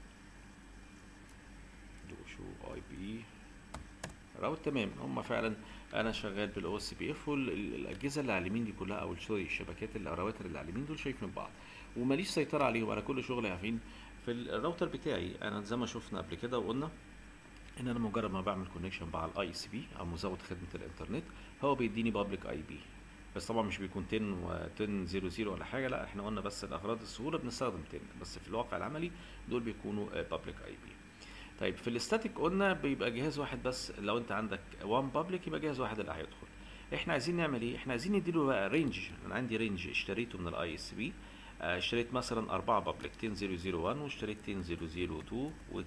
Speaker 1: دو شو اي بي راوت تمام هم فعلا انا شغال بالاو اس بي اف والاجهزه اللي على اليمين دي كلها او سوري الشبكات اللي الراوتر اللي على اليمين دول شايفين بعض وماليش سيطره عليهم انا كل شغلي عارفين في الراوتر بتاعي انا زي ما شفنا قبل كده وقلنا ان انا مجرد ما بعمل كونكشن مع الاي اس بي او مزود خدمه الانترنت هو بيديني بابليك اي بي بس طبعا مش بيكون 10 و 10 0 0 ولا حاجه لا احنا قلنا بس لاغراض السهوله بنستخدم 10 بس في الواقع العملي دول بيكونوا بابليك اي بي
Speaker 2: طيب في الاستاتيك قلنا بيبقى جهاز واحد بس لو انت عندك وان بابليك يبقى جهاز واحد اللي هيدخل احنا عايزين نعمل ايه احنا عايزين نديله بقى رينج انا عندي رينج اشتريته من الاي اس بي اشتريت مثلا أربعة بابليك 10001 واشتريت 10002 و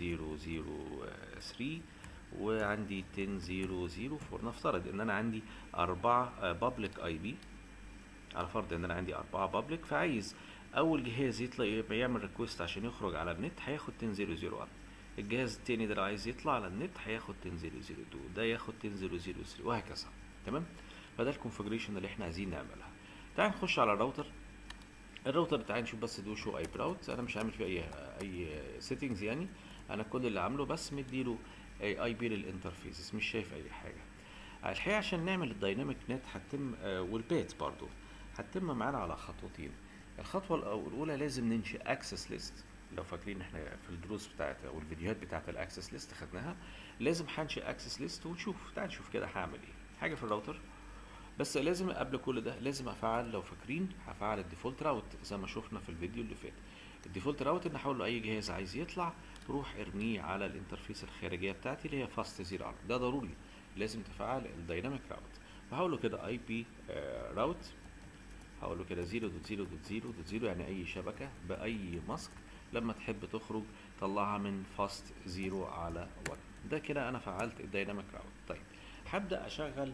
Speaker 2: 10003 وعندي 10004 نفترض ان انا عندي أربعة بابليك اي بي على فرض ان انا عندي أربعة بابليك فعايز اول جهاز يطلع يبقى يعمل ريكوست عشان يخرج على النت هياخد 10001 الجهاز التاني ده اللي عايز يطلع على النت هياخد 10002 ده ياخد 10003 وهكذا تمام فده الكونفجريشن اللي احنا عايزين نعملها تعال نخش على الراوتر الراوتر تعال نشوف بس دو شو اي براوت انا مش عامل فيه اي اي سيتنجز يعني انا كل اللي عامله بس مديله اي بي للانترفيسز مش شايف اي حاجه الحقيقه عشان نعمل الدايناميك نت هتتم آه والبيت برضو هتتم معانا على خطوتين الخطوه الاولى لازم ننشئ اكسس ليست لو فاكرين احنا في الدروس بتاعت او الفيديوهات بتاعت الاكسس ليست خدناها لازم هنشئ اكسس ليست ونشوف تعال نشوف كده هعمل ايه حاجه في الراوتر بس لازم قبل كل ده لازم افعل لو فاكرين هفعل الديفولت راوت زي ما شفنا في الفيديو اللي فات الديفولت راوت ان هقول له اي جهاز عايز يطلع روح ارميه على الانترفيس الخارجيه بتاعتي اللي هي فاست زيرو ده ضروري لازم تفعل الدايناميك راوت فهقول له كده اي بي راوت هقول له كده 0.0.0.0 يعني اي شبكه باي ماسك لما تحب تخرج طلعها من فاست زيرو على 1 ده كده انا فعلت الدايناميك راوت طيب هبدا اشغل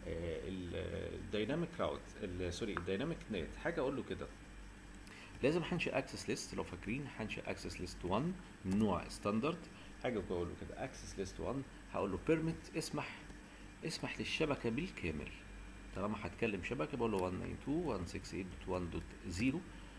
Speaker 2: الدايناميك راوت سوري الدايناميك نت حاجه اقول له كده لازم هنشئ اكسس ليست لو فاكرين هنشئ اكسس ليست 1 من نوع ستاندرد حاجه بقول له كده اكسس ليست 1 هقول له بيرميت اسمح اسمح للشبكه بالكامل طالما هتكلم شبكه بقول له 192.168.1.0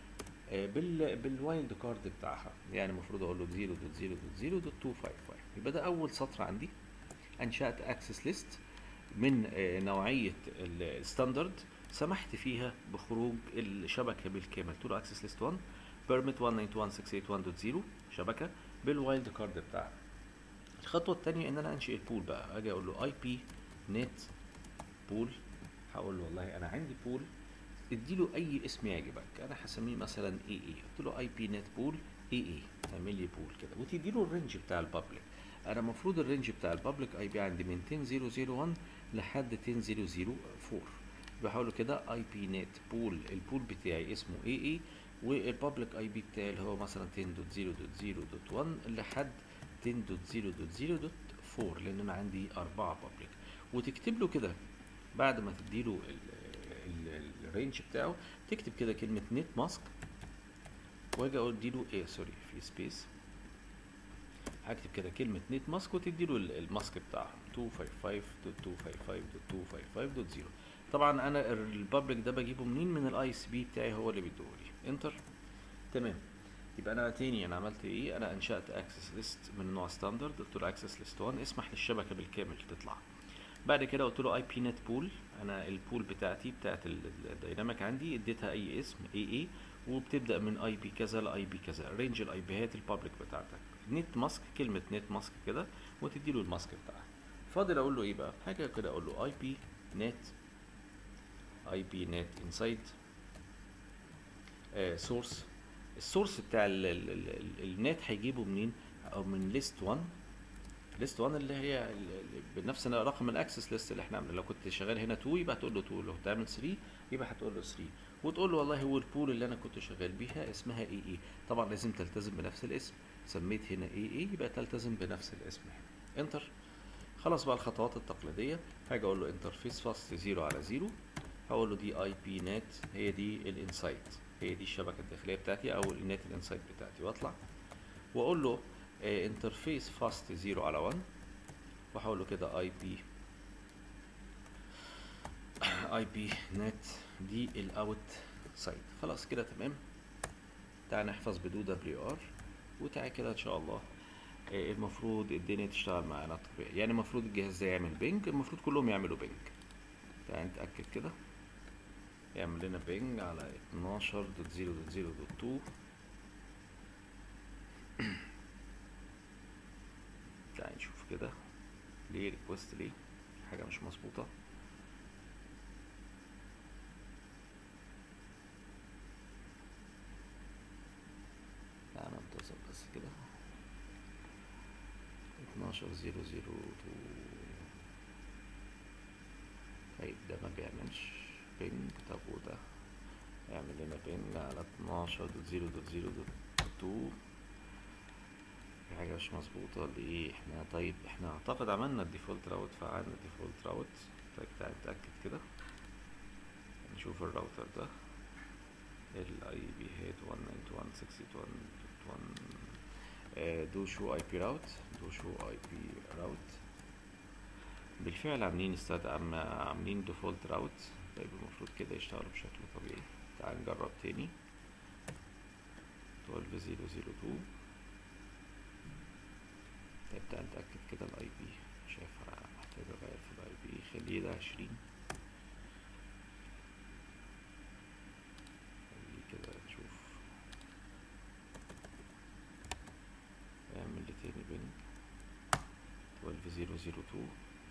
Speaker 2: بال بالوايلد كارد بتاعها يعني المفروض اقول له 0.0.0.255 يبقى ده اول سطر عندي انشات اكسس ليست من نوعيه الستاندرد سمحت فيها بخروج الشبكه بالكامل قلت له اكسس ليست 1 بيرميت 192.168.1.0 شبكه بالوايلد كارد بتاعها الخطوه الثانيه ان انا انشئ البول بقى اجي اقول له اي بي نت بول هقول له والله انا عندي بول اديله اي اسم يعجبك انا هسميه مثلا اي اي قلت له اي بي نت بول اي اي اعمل لي بول كده وتديله الرينج بتاع البابليك انا المفروض الرينج بتاع البابليك اي بي عندي من 10001 لحد 10004 بحاول كده اي بي نت بول البول بتاعي اسمه اي اي والبابليك اي بي بتاعي اللي هو مثلا 10.0.0.1 لحد 10.0.0.4 لان انا عندي اربعه بابليك وتكتب له كده بعد ما تديله الرينج بتاعه تكتب كده كلمه نت ماسك واجي اقول اديله ايه سوري في سبيس هكتب كده كلمة نت ماسك وتديله الماسك بتاعها 255.255.255.0 طبعا انا البابليك ده بجيبه منين من الاي اس بي بتاعي هو اللي بيديهولي انتر تمام يبقى انا تاني انا عملت ايه انا انشأت اكسس ليست من نوع ستاندرد قلت له اكسس ليست 1 اسمح للشبكة بالكامل تطلع بعد كده قلت له اي بي نت بول انا البول بتاعتي بتاعت الدايناميك عندي اديتها اي اسم اي اي وبتبدا من اي بي كذا لاي بي كذا رينج الاي بيهات البابليك بتاعتك نت ماسك كلمه نت ماسك كده وتدي له الماسك بتاعها فاضل اقول له ايه بقى حاجه كده اقول له اي بي نت اي بي نت انسايد سورس السورس بتاع ال ال ال النت هيجيبه منين او من ليست 1 ليست 1 اللي هي بنفس رقم الاكسس ليست اللي احنا عاملينه لو كنت شغال هنا 2 يبقى هتقول له 2 لو تعمل 3 يبقى هتقول له 3 وتقول له والله هو البول اللي انا كنت شغال بيها اسمها اي اي طبعا لازم تلتزم بنفس الاسم سميت هنا اي اي يبقى تلتزم بنفس الاسم هنا انتر خلاص بقى الخطوات التقليديه هاجي اقول له انترفيس فاست 0 على 0 هقول له دي اي بي نت هي دي الانسايت هي دي الشبكه الداخليه بتاعتي او النت الانسايت بتاعتي واطلع واقول له انترفيس فاست 0 على 1 واحول له كده اي بي اي بي نت دي الاوت سايد خلاص كده تمام تعال نحفظ بدو دبليو ار وتعال كده ان شاء الله المفروض الدنيا تشتغل معانا طبيعي يعني المفروض الجهاز ده يعمل بينج المفروض كلهم يعملوا بينج تعال نتاكد كده يعمل لنا بينج على 12.0.0.2 تعال نشوف كده ليه ريكوست ليه حاجة مش مظبوطة تعال ننتظر بس كده
Speaker 1: 12 0 0 2 طيب ده ما بيعملش بينج طب وده يعمل لنا بينج على 12 دوت 0 دوت 0 دوت 2 في حاجة مش مظبوطة ليه احنا طيب احنا اعتقد عملنا الديفولت راوت فعلنا الديفولت راوت طيب تعال نتأكد كده نشوف الراوتر ده الاي بي هيد 192.168.1 دو شو اي بي راوت دو شو اي بي راوت بالفعل عاملين استخدام عاملين ديفولت راوت طيب المفروض كده يشتغلوا بشكل طبيعي تعال نجرب تاني 12002 طيب تعال نتأكد كده الاي بي شايف محتاج اغير في الاي بي خليه ده عشرين خليه كده نشوف اعمل لي تاني بينج 12002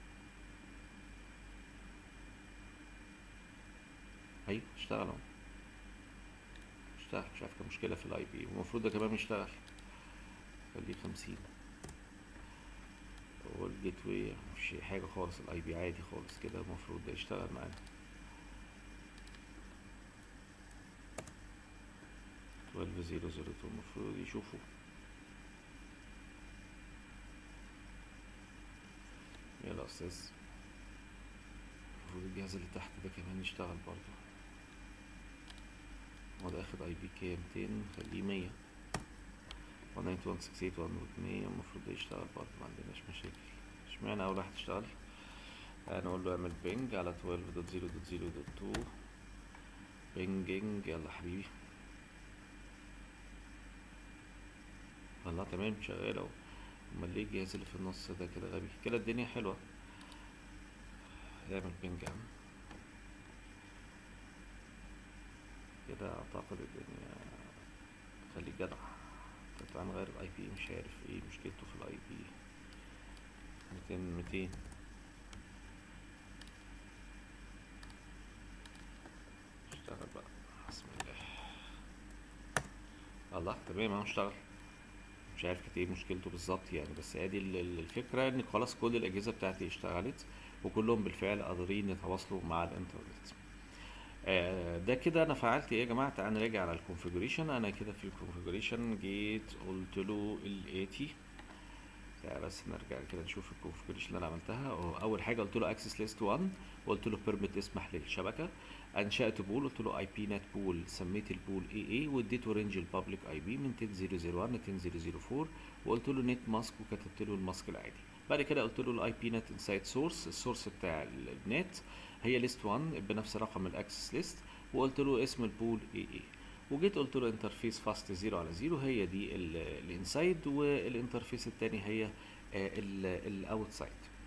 Speaker 1: ايوه اشتغل اهو اشتغل مش عارف كان مشكلة في الاي بي والمفروض ده كمان يشتغل خليه خمسين والجيت واي مش حاجة خالص الاي بي عادي خالص كده المفروض ده يشتغل معانا 12002 المفروض يشوفوا يلا استاذ المفروض الجهاز اللي تحت ده كمان يشتغل برضه هو ده اخد اي بي كام 200 خليه 100 19168 المفروض ده يشتغل برضه ما عندناش مشاكل اشمعنى اول واحد اشتغل هنقول له اعمل بينج على 12.0.0.2 بينجينج يلا حبيبي والله تمام شغال اهو امال ليه الجهاز اللي في النص ده كده غبي كده الدنيا حلوه اعمل بينج يا عم كده اعتقد الدنيا خليك جدع طب تعال نغير الاي بي مش عارف ايه مشكلته في الاي بي ميتين ميتين اشتغل بقى بسم الله الله تمام اهو اشتغل مش عارف كانت ايه مشكلته بالظبط يعني بس ادي ال- ال- الفكره ان خلاص كل الاجهزه بتاعتي اشتغلت وكلهم بالفعل قادرين يتواصلوا مع الانترنت آه، ده كده انا فعلت ايه يا جماعه تعالى نراجع على الكونفيجريشن انا كده في الكونفيجريشن جيت قلت له ال 80 تعالى بس نرجع كده نشوف الكونفيجريشن اللي انا عملتها أو اول حاجه قلت له اكسس ليست 1 وقلت له بيرميت اسمح للشبكه انشات بول قلت له اي بي نت بول سميت البول اي اي واديته رينج البابليك اي بي من 10001 ل 10004 وقلت له نت ماسك وكتبت له الماسك العادي بعد كده قلت له الاي بي نت انسايد سورس السورس بتاع النت هي ليست 1 بنفس رقم الاكسس ليست وقلت له اسم البول اي اي وجيت قلت له انترفيس فاست 0 على 0 هي دي الانسايد والانترفيس التاني هي الاوتسايد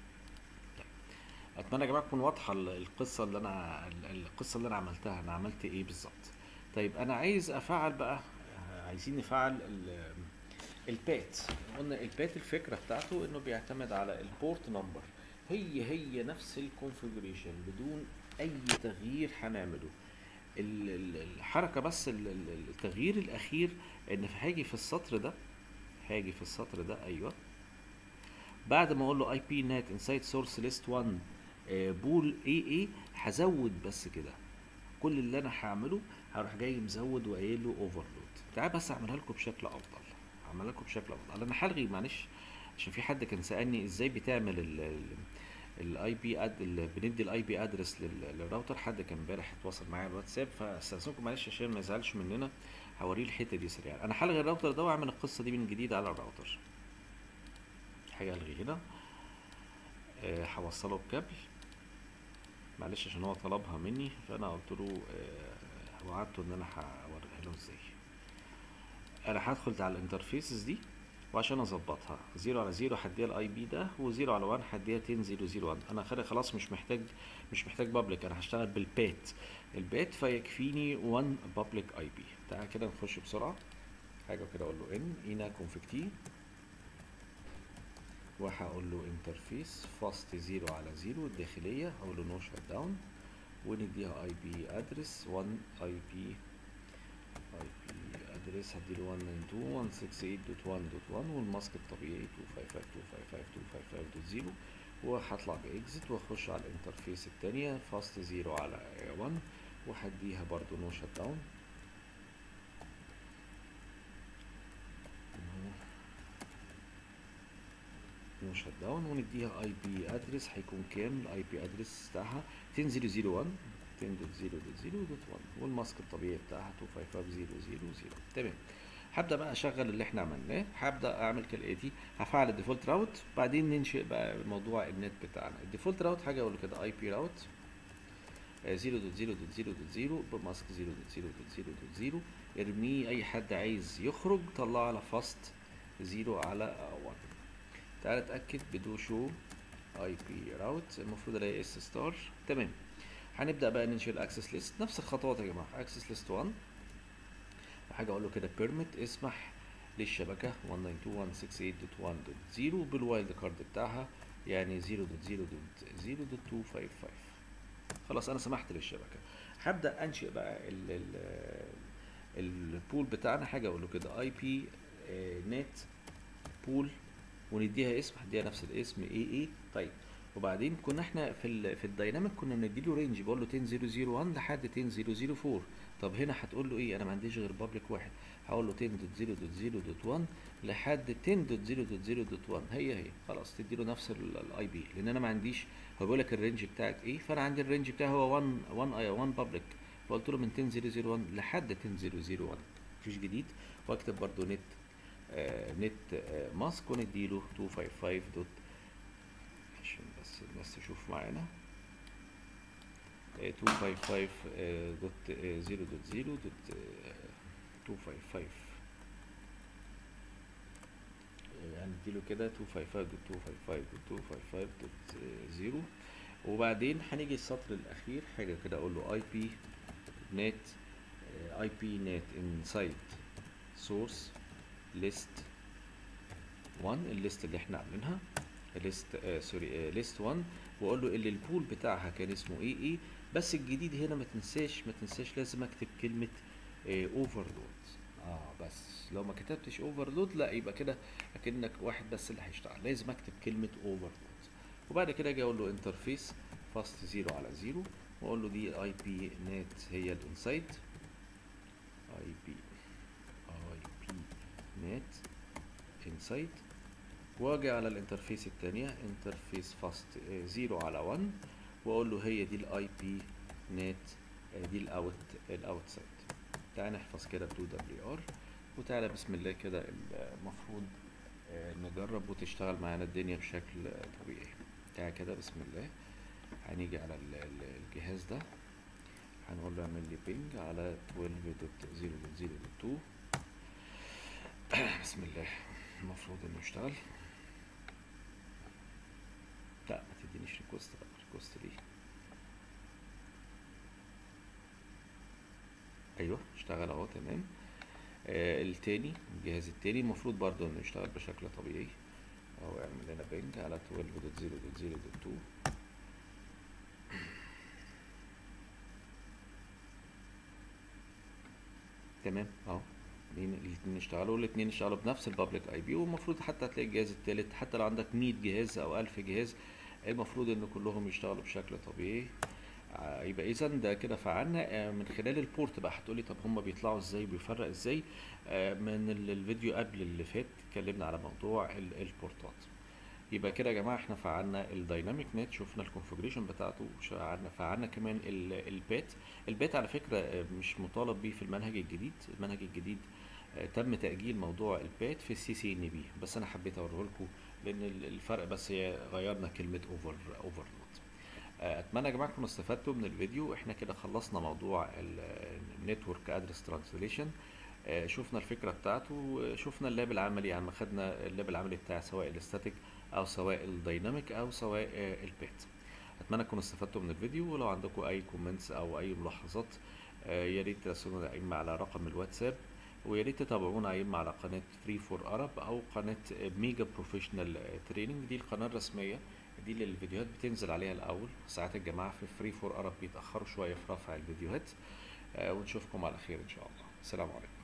Speaker 1: اتمنى يا جماعه تكون واضحه ال- القصه اللي انا ال- القصه اللي انا عملتها انا عملت ايه بالظبط طيب انا عايز افعل بقى عايزين نفعل ال- البات قلنا البات الفكره بتاعته انه بيعتمد على البورت نمبر هي هي نفس الكونفيجريشن بدون اي تغيير هنعمله ال- ال- الحركه بس ال- ال- التغيير الاخير ان هاجي في السطر ده هاجي في السطر ده ايوه بعد ما اقول له اي بي نت انسايد سورس ليست 1 بول اي اي هزود بس كده كل اللي انا هعمله هروح جاي مزود وقايل له اوفرلود تعال بس اعملها لكم بشكل افضل اعملها لكم بشكل افضل انا هلغي معلش عشان في حد كان سالني ازاي بتعمل الاي بي اد ال- بندي الاي بي ادرس للراوتر حد كان امبارح اتواصل معايا على الواتساب فاستاذنكم معلش عشان ما يزعلش مننا هوريه الحته دي سريعا انا هلغي الراوتر ده واعمل القصه دي من جديد على الراوتر حاجه الغي هنا آه، هوصله بكابل معلش عشان هو طلبها مني فانا قلت له آه، وعدته ان انا هوريها له ازاي انا هدخل على الانترفيسز دي وعشان اظبطها 0 على 0 هديها الاي بي ده و0 على 1 هديها 10001 انا خلي خلاص مش محتاج مش محتاج بابليك انا هشتغل بالبات البات فيكفيني 1 بابليك اي بي تعال كده نخش بسرعه حاجه كده اقول له ان اينا كونفكتي وهقول له انترفيس فاست 0 على 0 الداخليه اقول له نو شت داون ونديها اي بي ادرس 1 اي بي اي بي ادرس هديله 192.168.1.1 والماسك الطبيعي 255.255.255.0 وهطلع باكزت واخش على الانترفيس التانية فاست زيرو على 1 وهديها برضو نو شت داون نو شت داون ونديها اي بي ادرس هيكون كام الاي بي ادرس بتاعها 10001 10.0.0.1 والماسك الطبيعي بتاعها 255.0.0.0 تمام هبدا بقى اشغل اللي احنا عملناه هبدا اعمل كالاتي هفعل الديفولت راوت بعدين ننشئ بقى موضوع النت بتاعنا الديفولت راوت حاجه اقول كده اي بي راوت 0.0.0.0 بماسك 0.0.0.0 ارميه اي حد عايز يخرج طلع على فاست 0 على 1 تعالى اتاكد بدو شو اي بي راوت المفروض الاقي اس ستار تمام هنبدا بقى ننشئ الاكسس ليست نفس الخطوات يا جماعه اكسس ليست 1 حاجه اقول له كده بيرميت اسمح للشبكه 192.168.1.0 بالوايلد كارد بتاعها يعني 0.0.0.255 خلاص انا سمحت للشبكه هبدا انشئ بقى ال ال البول بتاعنا حاجه اقول له كده اي بي نت بول ونديها اسم هديها نفس الاسم اي اي طيب وبعدين كنا احنا في ال في الدايناميك كنا بنديله رينج بقول له 10001 لحد 10004 طب هنا هتقول له ايه انا ما عنديش غير بابليك واحد هقول له 10.0.0.1 لحد 10.0.0.1 هي هي خلاص تدي له نفس الاي بي لان انا ما عنديش هو بيقول لك الرينج بتاعك ايه فانا عندي الرينج بتاعي هو 1 1 اي 1 بابليك فقلت له من 10.0.0.1 لحد 10.0.0.1 مفيش جديد واكتب برضو نت آه نت آه ماسك ونديله 255 دوت عشان بس الناس تشوف معانا 255 دوت 0 دوت 0 دوت 255 هنديله كده 255 دوت 255 دوت 255 دوت 0 وبعدين هنيجي السطر الاخير حاجه كده اقول له اي بي نت اي بي نت انسايد سورس ليست 1 الليست اللي احنا عاملينها ليست آه سوري آه ليست 1 واقول له اللي البول بتاعها كان اسمه ايه ايه بس الجديد هنا ما تنساش ما تنساش لازم اكتب كلمه اوفرلود اه بس لو ما كتبتش اوفرلود لا يبقى كده اكنك واحد بس اللي هيشتغل لازم اكتب كلمه اوفرلود وبعد كده اجي اقول له انترفيس فاست 0 على 0 واقول له دي اي بي نت هي الانسايد اي بي اي بي نت انسايد واجي على الانترفيس التانية انترفيس فاست 0 على 1 واقول له هي دي الاي بي نت دي الاوت الاوت سايد تعال نحفظ كده 2 دبليو ار وتعالى بسم الله كده المفروض نجرب وتشتغل معانا الدنيا بشكل طبيعي تعالى كده بسم الله هنيجي على الجهاز ده هنقول له اعمل لي بينج على 12.0.0.2 بسم الله المفروض انه يشتغل لا ما تدينيش ريكوست بقى ريكوست ليه ايوه اشتغل اهو تمام آه التاني الجهاز التاني المفروض برضه انه يشتغل بشكل طبيعي اهو اعمل لنا بينج على 12.0.0.2 تمام اهو الاثنين اشتغلوا الاثنين اشتغلوا بنفس البابليك اي بي والمفروض حتى هتلاقي الجهاز التالت حتى لو عندك 100 جهاز او 1000 جهاز المفروض ان كلهم يشتغلوا بشكل طبيعي يبقى اذا ده كده فعلنا من خلال البورت بقى هتقولي طب هم بيطلعوا ازاي بيفرق ازاي من الفيديو قبل اللي فات اتكلمنا على موضوع البورتات يبقى كده يا جماعه احنا فعلنا الدايناميك نت شفنا الكونفجريشن بتاعته فعلنا فعلنا كمان البات البات على فكره مش مطالب بيه في المنهج الجديد المنهج الجديد تم تاجيل موضوع البات في السي سي ان بي بس انا حبيت اوريه لكم لان الفرق بس هي غيرنا كلمه اوفر اوفرلود اتمنى يا جماعه تكونوا استفدتوا من الفيديو احنا كده خلصنا موضوع النتورك ادرس ترانسليشن شفنا الفكره بتاعته شفنا اللاب العملي يعني خدنا اللاب العملي بتاع سواء الاستاتيك او سواء الدايناميك او سواء البات اتمنى تكونوا استفدتوا من الفيديو ولو عندكم اي كومنتس او اي ملاحظات يا ريت تراسلونا اما على رقم الواتساب ويا ريت تتابعونا يا اما على قناه فري فور ارب او قناه ميجا بروفيشنال تريننج دي القناه الرسميه دي اللي الفيديوهات بتنزل عليها الاول ساعات الجماعه في فري فور ارب بيتاخروا شويه في رفع الفيديوهات ونشوفكم على خير ان شاء الله السلام عليكم